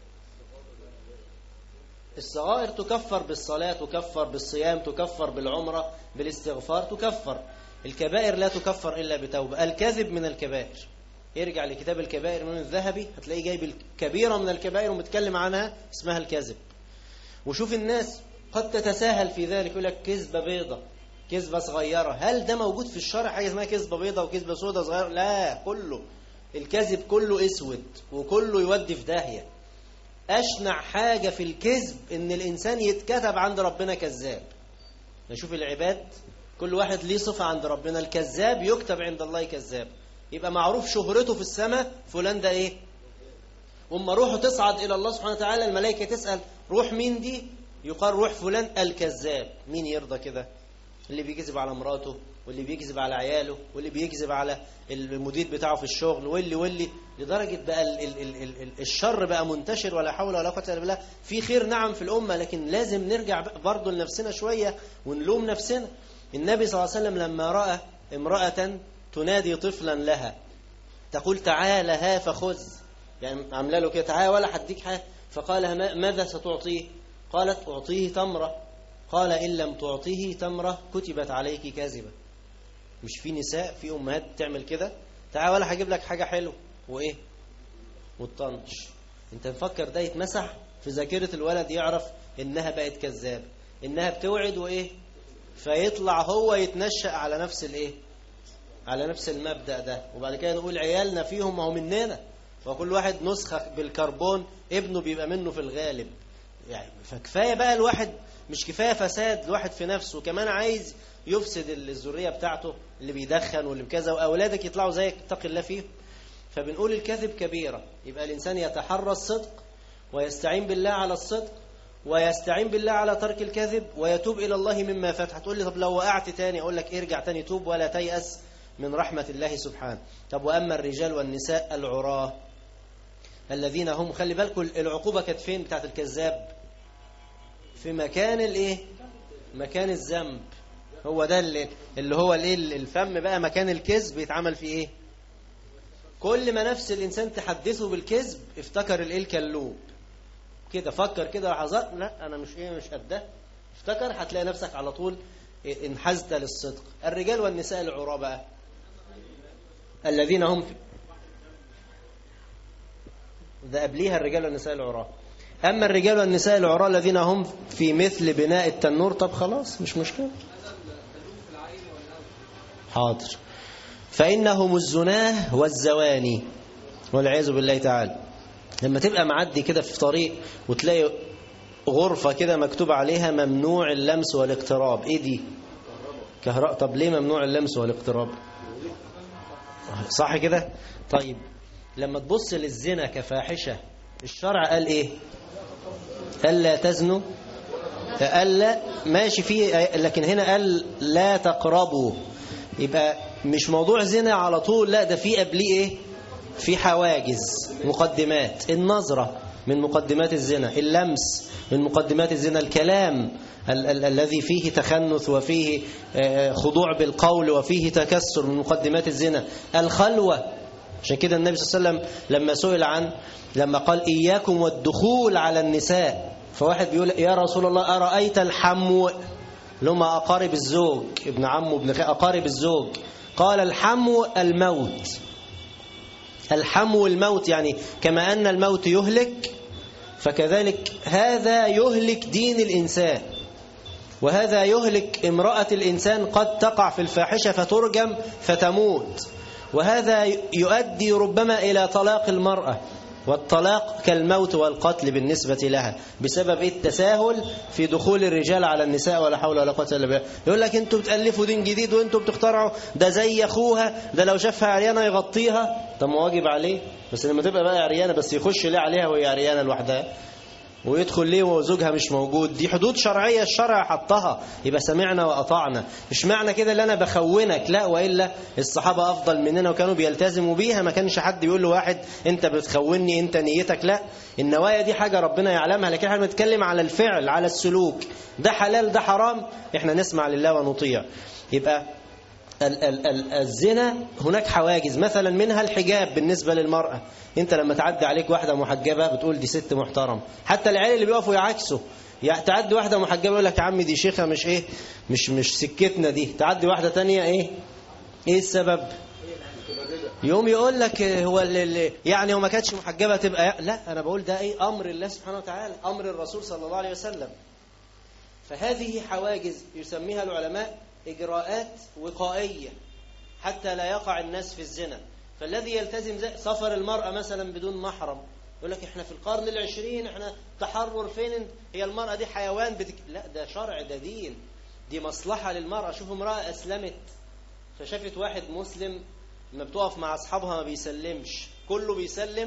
الصغائر تكفر بالصلاة تكفر بالصيام تكفر بالعمرة بالاستغفار تكفر الكبائر لا تكفر إلا بتوبة الكذب من الكبائر ارجع لكتاب الكبائر من الذهبي هتلاقيه جايب الكبيرة من الكبائر ومتكلم عنها اسمها الكذب وشوف الناس قد تتساهل في ذلك يقول لك كذبة بيضة كذبة صغيرة هل ده موجود في الشرع حاجة اسمها كذبة بيضة وكذبة سودة صغيرة لا كله الكذب كله اسود وكله يودي في داهية أشنع حاجة في الكذب إن الإنسان يتكتب عند ربنا كذاب نشوف العباد كل واحد ليه صفة عند ربنا الكذاب يكتب عند الله كذاب يبقى معروف شهرته في السماء فلان ده إيه أما روحه تصعد إلى الله سبحانه وتعالى الملائكة تسأل روح مين دي يقال روح فلان الكذاب مين يرضى كده اللي بيكذب على مراته واللي بيكذب على عياله واللي بيكذب على المدير بتاعه في الشغل واللي واللي لدرجة بقى ال ال ال ال ال الشر بقى منتشر ولا حول ولا قوة إلا بالله في خير نعم في الأمة لكن لازم نرجع برضه لنفسنا شوية ونلوم نفسنا النبي صلى الله عليه وسلم لما رأى امرأة تنادي طفلا لها تقول تعالى ها فخذ يعني عامله له كده تعالى ولا هديك حاجة فقال ماذا ستعطيه قالت أعطيه تمرة قال إن لم تعطيه تمرة كتبت عليك كاذبة مش في نساء في أمهات تعمل كده تعالى ولا هجيب لك حاجة حلوة وإيه وتطنش انت مفكر ده يتمسح في ذاكرة الولد يعرف إنها بقت كذابة إنها بتوعد وإيه فيطلع هو يتنشأ على نفس الإيه على نفس المبدأ ده وبعد كده نقول عيالنا فيهم ما هو مننا وكل واحد نسخة بالكربون ابنه بيبقى منه في الغالب يعني فكفاية بقى الواحد مش كفاية فساد الواحد في نفسه كمان عايز يفسد الذرية بتاعته اللي بيدخن واللي بكذا وأولادك يطلعوا زيك اتق الله فيهم فبنقول الكذب كبيرة يبقى الإنسان يتحرى الصدق ويستعين بالله على الصدق ويستعين بالله على ترك الكذب ويتوب إلى الله مما فات هتقول لي طب لو وقعت تاني أقول لك ارجع تاني توب ولا تيأس من رحمة الله سبحانه طب وأما الرجال والنساء العراه الذين هم خلي بالكم العقوبة كانت فين بتاعت الكذاب في مكان الايه مكان الذنب هو ده اللي, اللي هو الايه الفم بقى مكان الكذب يتعمل فيه ايه كل ما نفس الانسان تحدثه بالكذب افتكر الايه الكلوب كده فكر كده لحظات لا انا مش ايه مش قد افتكر هتلاقي نفسك على طول انحازت للصدق الرجال والنساء العراة بقى الذين هم في ده قبليها الرجال والنساء العراة أما الرجال والنساء العراة الذين هم في مثل بناء التنور طب خلاص مش مشكلة حاضر فإنهم الزناه والزواني والعياذ بالله تعالى لما تبقى معدي كده في طريق وتلاقي غرفة كده مكتوب عليها ممنوع اللمس والاقتراب ايه دي كهرباء طب ليه ممنوع اللمس والاقتراب صح كده طيب لما تبص للزنا كفاحشة الشرع قال ايه قال لا تزنوا قال لا ماشي فيه لكن هنا قال لا تقربوا يبقى مش موضوع زنا على طول لا ده في قبليه ايه في حواجز مقدمات النظرة من مقدمات الزنا اللمس من مقدمات الزنا الكلام ال ال الذي فيه تخنث وفيه خضوع بالقول وفيه تكسر من مقدمات الزنا الخلوة عشان كده النبي صلى الله عليه وسلم لما سئل عن لما قال إياكم والدخول على النساء فواحد بيقول يا رسول الله أرأيت الحمو لما أقارب الزوج ابن عمه ابن أقارب الزوج قال الحمو الموت الحمو الموت يعني كما أن الموت يهلك فكذلك هذا يهلك دين الإنسان وهذا يهلك امرأة الإنسان قد تقع في الفاحشة فترجم فتموت وهذا يؤدي ربما إلى طلاق المرأة والطلاق كالموت والقتل بالنسبة لها بسبب التساهل في دخول الرجال على النساء ولا حول ولا قوة إلا بالله يقول لك انتوا بتألفوا دين جديد وانتوا بتخترعوا ده زي أخوها ده لو شافها عريانة يغطيها طب ما واجب عليه بس لما تبقى بقى عريانة بس يخش ليه عليها وهي عريانة لوحدها ويدخل ليه وزوجها مش موجود دي حدود شرعية الشرع حطها يبقى سمعنا وأطعنا مش معنى كده اللي أنا بخونك لا وإلا الصحابة أفضل مننا وكانوا بيلتزموا بيها ما كانش حد يقول له واحد أنت بتخوني أنت نيتك لا النوايا دي حاجة ربنا يعلمها لكن احنا بنتكلم على الفعل على السلوك ده حلال ده حرام احنا نسمع لله ونطيع يبقى ال ال ال الزنا هناك حواجز مثلا منها الحجاب بالنسبة للمرأة انت لما تعدي عليك واحدة محجبة بتقول دي ست محترم حتى العيال اللي بيقفوا يعكسوا يعني تعدي واحدة محجبة يقول لك يا عم دي شيخة مش ايه مش مش سكتنا دي تعدي واحدة تانية ايه ايه السبب يوم يقول لك هو اللي يعني هو ما كانتش محجبة تبقى لا انا بقول ده ايه امر الله سبحانه وتعالى امر الرسول صلى الله عليه وسلم فهذه حواجز يسميها العلماء إجراءات وقائية حتى لا يقع الناس في الزنا فالذي يلتزم زي سفر المرأة مثلا بدون محرم يقول لك احنا في القرن العشرين احنا تحرر فين هي المرأة دي حيوان بتك... لا ده شرع ده دين دي مصلحة للمرأة شوف امرأة أسلمت فشافت واحد مسلم لما بتقف مع أصحابها ما بيسلمش كله بيسلم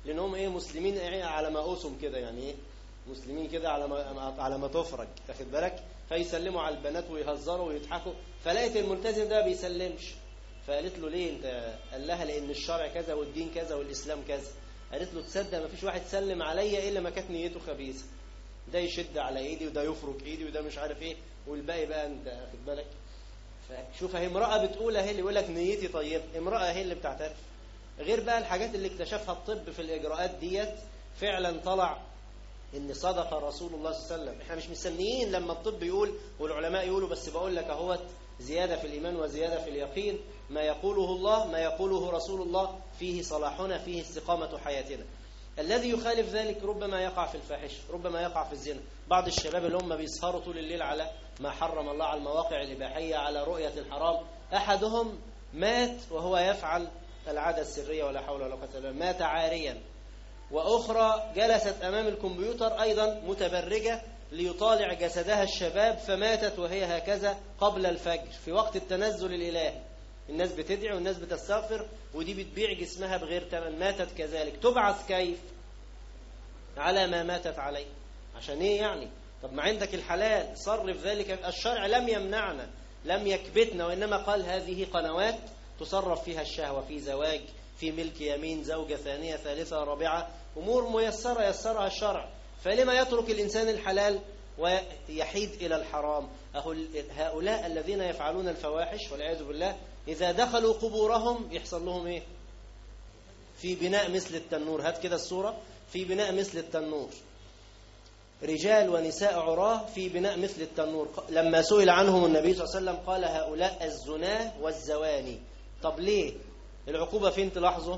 لانهم ايه مسلمين ايه على ما اوسم كده يعني ايه مسلمين كده على ما على ما تفرج واخد بالك فيسلموا على البنات ويهزروا ويضحكوا فلقيت الملتزم ده بيسلمش فقالت له ليه انت قال لها لان الشرع كذا والدين كذا والاسلام كذا قالت له تصدق ما فيش واحد سلم عليا الا ما كانت نيته خبيثه ده يشد على ايدي وده يفرك ايدي وده مش عارف ايه والباقي بقى انت واخد بالك فشوف اهي امراه بتقول اهي اللي يقول لك نيتي طيبه امراه اهي اللي بتعترف غير بقى الحاجات اللي اكتشفها الطب في الاجراءات ديت فعلا طلع ان صدق رسول الله صلى الله عليه وسلم احنا مش مستنيين لما الطب يقول والعلماء يقولوا بس بقول لك اهوت زيادة في الإيمان وزيادة في اليقين ما يقوله الله ما يقوله رسول الله فيه صلاحنا فيه استقامة حياتنا الذي يخالف ذلك ربما يقع في الفاحش ربما يقع في الزنا بعض الشباب اللي هم بيسهروا طول الليل على ما حرم الله على المواقع الإباحية على رؤية الحرام أحدهم مات وهو يفعل العادة السرية ولا حول ولا قوة إلا بالله مات عاريا وأخرى جلست أمام الكمبيوتر أيضا متبرجة ليطالع جسدها الشباب فماتت وهي هكذا قبل الفجر في وقت التنزل الإلهي الناس بتدعي والناس بتستغفر ودي بتبيع جسمها بغير ثمن ماتت كذلك تبعث كيف على ما ماتت عليه عشان ايه يعني طب ما عندك الحلال صرف ذلك الشرع لم يمنعنا لم يكبتنا وإنما قال هذه قنوات تصرف فيها الشهوة في زواج في ملك يمين زوجة ثانية ثالثة رابعة أمور ميسرة يسرها الشرع فلما يترك الإنسان الحلال ويحيد إلى الحرام أهو هؤلاء الذين يفعلون الفواحش والعياذ بالله إذا دخلوا قبورهم يحصل لهم إيه في بناء مثل التنور هات كده الصورة في بناء مثل التنور رجال ونساء عراه في بناء مثل التنور لما سئل عنهم النبي صلى الله عليه وسلم قال هؤلاء الزناه والزواني طب ليه العقوبة فين تلاحظوا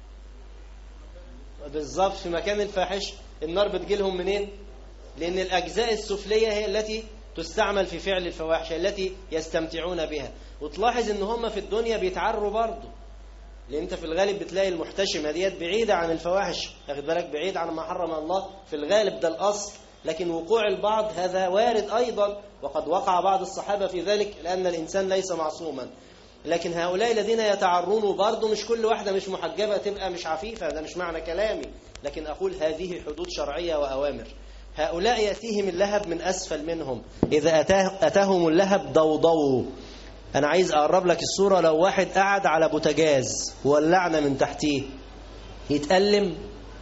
بالظبط في مكان الفاحش النار بتجيلهم منين لأن الأجزاء السفلية هي التي تستعمل في فعل الفواحش التي يستمتعون بها وتلاحظ ان هم في الدنيا بيتعروا برضه لان انت في الغالب بتلاقي المحتشمه ديت بعيده عن الفواحش واخد بالك بعيد عن ما حرم الله في الغالب ده الاصل لكن وقوع البعض هذا وارد ايضا وقد وقع بعض الصحابه في ذلك لان الانسان ليس معصوما لكن هؤلاء الذين يتعرون برضه مش كل واحدة مش محجبة تبقى مش عفيفة ده مش معنى كلامي لكن أقول هذه حدود شرعية وأوامر هؤلاء يأتيهم اللهب من أسفل منهم إذا أتاه أتاهم اللهب ضوضوا أنا عايز أقرب لك الصورة لو واحد قعد على بوتجاز وولعنا من تحتيه يتألم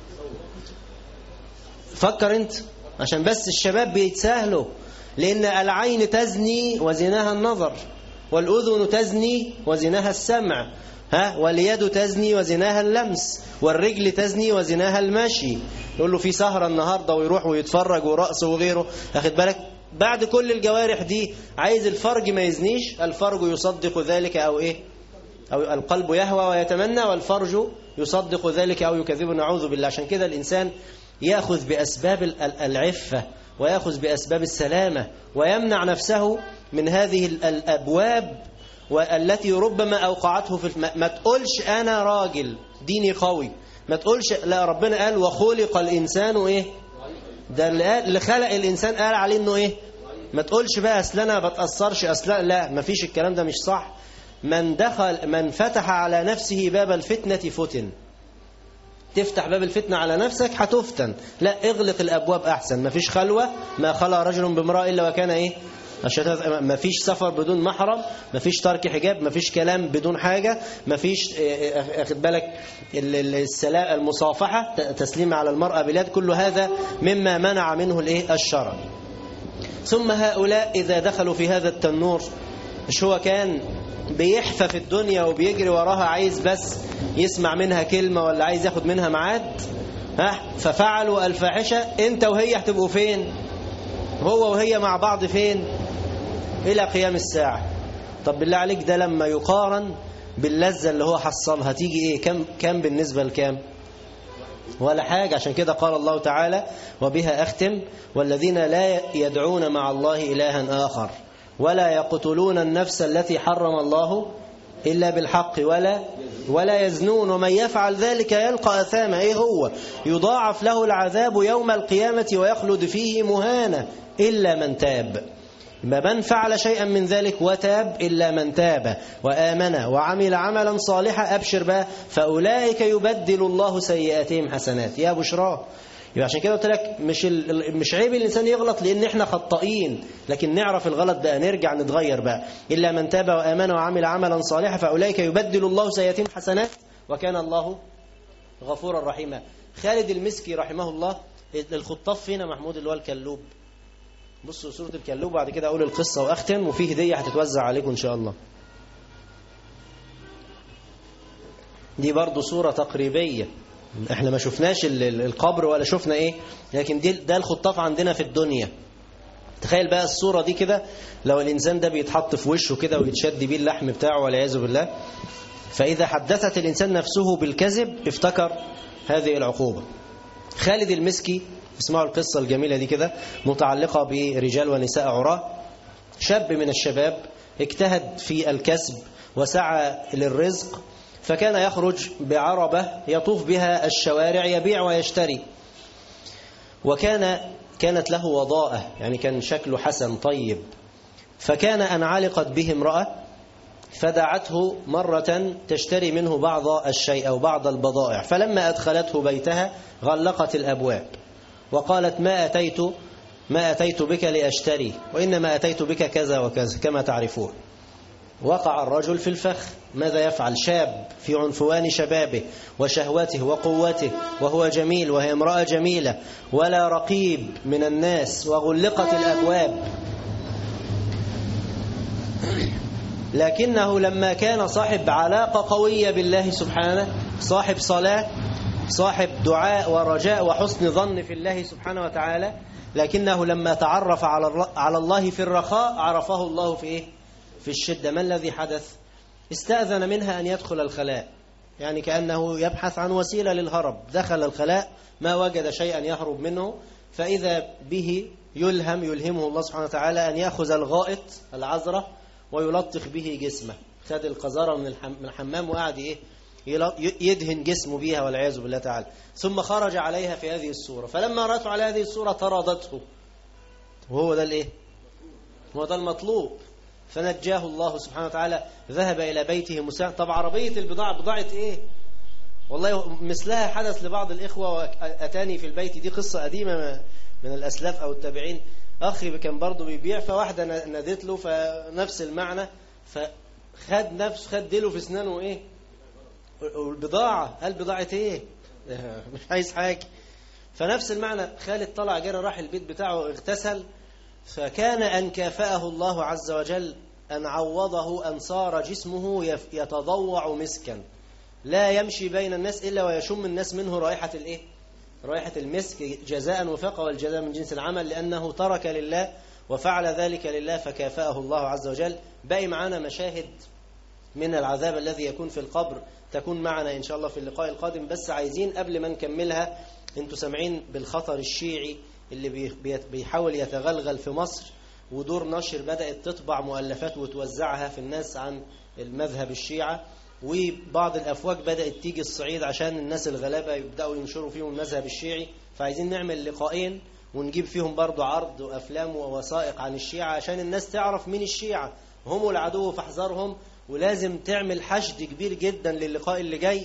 فكر أنت عشان بس الشباب بيتساهلوا لأن العين تزني وزناها النظر والأذن تزني وزناها السمع ها واليد تزني وزناها اللمس والرجل تزني وزناها المشي يقول له في سهرة النهاردة ويروح ويتفرج ورقص وغيره أخد بالك بعد كل الجوارح دي عايز الفرج ما يزنيش الفرج يصدق ذلك أو إيه أو القلب يهوى ويتمنى والفرج يصدق ذلك أو يكذب نعوذ بالله عشان كده الإنسان يأخذ بأسباب العفة ويأخذ بأسباب السلامة ويمنع نفسه من هذه الأبواب والتي ربما أوقعته في الم... ما تقولش أنا راجل ديني قوي ما تقولش لا ربنا قال وخلق الإنسان إيه ده اللي خلق الإنسان قال عليه إنه إيه ما تقولش بقى أصل أنا بتأثرش أصل لا ما فيش الكلام ده مش صح من دخل من فتح على نفسه باب الفتنة فتن تفتح باب الفتنة على نفسك هتفتن لا اغلق الأبواب أحسن ما فيش خلوة ما خلى رجل بامرأة إلا وكان إيه ما فيش سفر بدون محرم ما فيش ترك حجاب ما فيش كلام بدون حاجة ما فيش اخد بالك السلام المصافحة تسليم على المرأة بلاد كل هذا مما منع منه الايه الشرع ثم هؤلاء إذا دخلوا في هذا التنور مش هو كان بيحفى في الدنيا وبيجري وراها عايز بس يسمع منها كلمة ولا عايز ياخد منها ميعاد ها ففعلوا الفاحشة انت وهي هتبقوا فين هو وهي مع بعض فين إلى قيام الساعة طب بالله عليك ده لما يقارن باللذة اللي هو حصلها تيجي إيه كم, كم بالنسبة لكام ولا حاجة عشان كده قال الله تعالى وبها أختم والذين لا يدعون مع الله إلها آخر ولا يقتلون النفس التي حرم الله إلا بالحق ولا ولا يزنون ومن يفعل ذلك يلقى أثاما إيه هو يضاعف له العذاب يوم القيامة ويخلد فيه مهانة إلا من تاب يبقى من فعل شيئا من ذلك وتاب إلا من تاب وآمن وعمل عملا صالحا أبشر بقى فأولئك يبدل الله سيئاتهم حسنات يا بشرى يبقى عشان كده قلت لك مش ال... مش عيب الانسان يغلط لان احنا خطائين لكن نعرف الغلط بقى نرجع نتغير بقى الا من تاب وامن وعمل عملا صالحا فاولئك يبدل الله سيئاتهم حسنات وكان الله غفورا رحيما خالد المسكي رحمه الله الخطاف فينا محمود اللي هو الكلوب بصوا سورة الكلوب بعد كده أقول القصة وأختم وفي هدية هتتوزع عليكم إن شاء الله دي برضو صورة تقريبية احنا ما شفناش القبر ولا شفنا ايه لكن دي ده الخطاف عندنا في الدنيا تخيل بقى الصورة دي كده لو الإنسان ده بيتحط في وشه كده ويتشد بيه اللحم بتاعه والعياذ بالله فإذا حدثت الإنسان نفسه بالكذب افتكر هذه العقوبة خالد المسكي اسمعوا القصة الجميلة دي كده متعلقة برجال ونساء عراة شاب من الشباب اجتهد في الكسب وسعى للرزق فكان يخرج بعربة يطوف بها الشوارع يبيع ويشتري وكان كانت له وضاءة يعني كان شكله حسن طيب فكان أن علقت به امرأة فدعته مرة تشتري منه بعض الشيء أو بعض البضائع فلما أدخلته بيتها غلقت الأبواب وقالت ما أتيت ما أتيت بك لأشتري وإنما أتيت بك كذا وكذا كما تعرفون وقع الرجل في الفخ ماذا يفعل شاب في عنفوان شبابه وشهوته وقوته وهو جميل وهي امرأة جميلة ولا رقيب من الناس وغلقت الأبواب لكنه لما كان صاحب علاقة قوية بالله سبحانه صاحب صلاة صاحب دعاء ورجاء وحسن ظن في الله سبحانه وتعالى لكنه لما تعرف على الله في الرخاء عرفه الله في إيه؟ في الشدة ما الذي حدث استأذن منها أن يدخل الخلاء يعني كأنه يبحث عن وسيلة للهرب دخل الخلاء ما وجد شيئا يهرب منه فإذا به يلهم يلهمه الله سبحانه وتعالى أن يأخذ الغائط العذرة ويلطخ به جسمه خد القذارة من الحمام وقعد إيه يدهن جسمه بها والعياذ بالله تعالى ثم خرج عليها في هذه الصورة فلما رأته على هذه الصورة طردته وهو ده الايه هو ده المطلوب فنجاه الله سبحانه وتعالى ذهب إلى بيته مساء طب عربية البضاعة بضاعة إيه والله مثلها حدث لبعض الإخوة وأتاني في البيت دي قصة قديمة من الأسلاف أو التابعين أخي كان برضه بيبيع فواحدة نادت له فنفس المعنى فخد نفس خد ديله في اسنانه إيه والبضاعة قال بضاعة إيه مش عايز حاجة فنفس المعنى خالد طلع جرى راح البيت بتاعه اغتسل فكان أن كافأه الله عز وجل أن عوضه أن صار جسمه يتضوع مسكا لا يمشي بين الناس إلا ويشم الناس منه رائحة الإيه؟ رائحة المسك جزاء وفاق والجزاء من جنس العمل لأنه ترك لله وفعل ذلك لله فكافأه الله عز وجل باقي معنا مشاهد من العذاب الذي يكون في القبر تكون معنا إن شاء الله في اللقاء القادم بس عايزين قبل ما نكملها انتوا سامعين بالخطر الشيعي اللي بيحاول يتغلغل في مصر ودور نشر بدأت تطبع مؤلفات وتوزعها في الناس عن المذهب الشيعة وبعض الأفواج بدأت تيجي الصعيد عشان الناس الغلابة يبدأوا ينشروا فيهم المذهب الشيعي فعايزين نعمل لقاءين ونجيب فيهم برضو عرض وأفلام ووثائق عن الشيعة عشان الناس تعرف مين الشيعة هم العدو فاحذرهم ولازم تعمل حشد كبير جدا للقاء اللي جاي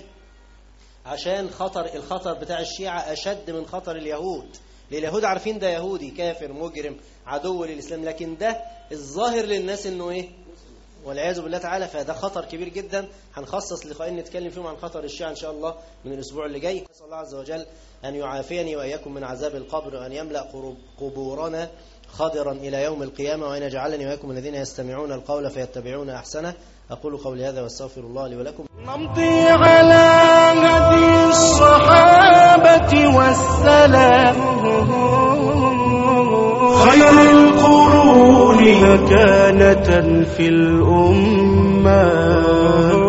عشان خطر الخطر بتاع الشيعة أشد من خطر اليهود اليهود عارفين ده يهودي كافر مجرم عدو للإسلام لكن ده الظاهر للناس انه ايه والعياذ بالله تعالى فده خطر كبير جدا هنخصص لقاءين نتكلم فيهم عن خطر الشيعة ان شاء الله من الاسبوع اللي جاي نسال الله عز وجل ان يعافيني واياكم من عذاب القبر وان يملا قبورنا خضرا الى يوم القيامه وان يجعلني واياكم الذين يستمعون القول فيتبعون احسنه اقول قولي هذا واستغفر الله لي ولكم نمضي على هدي الصحابه والسلام خير القرون مكانة في الأمة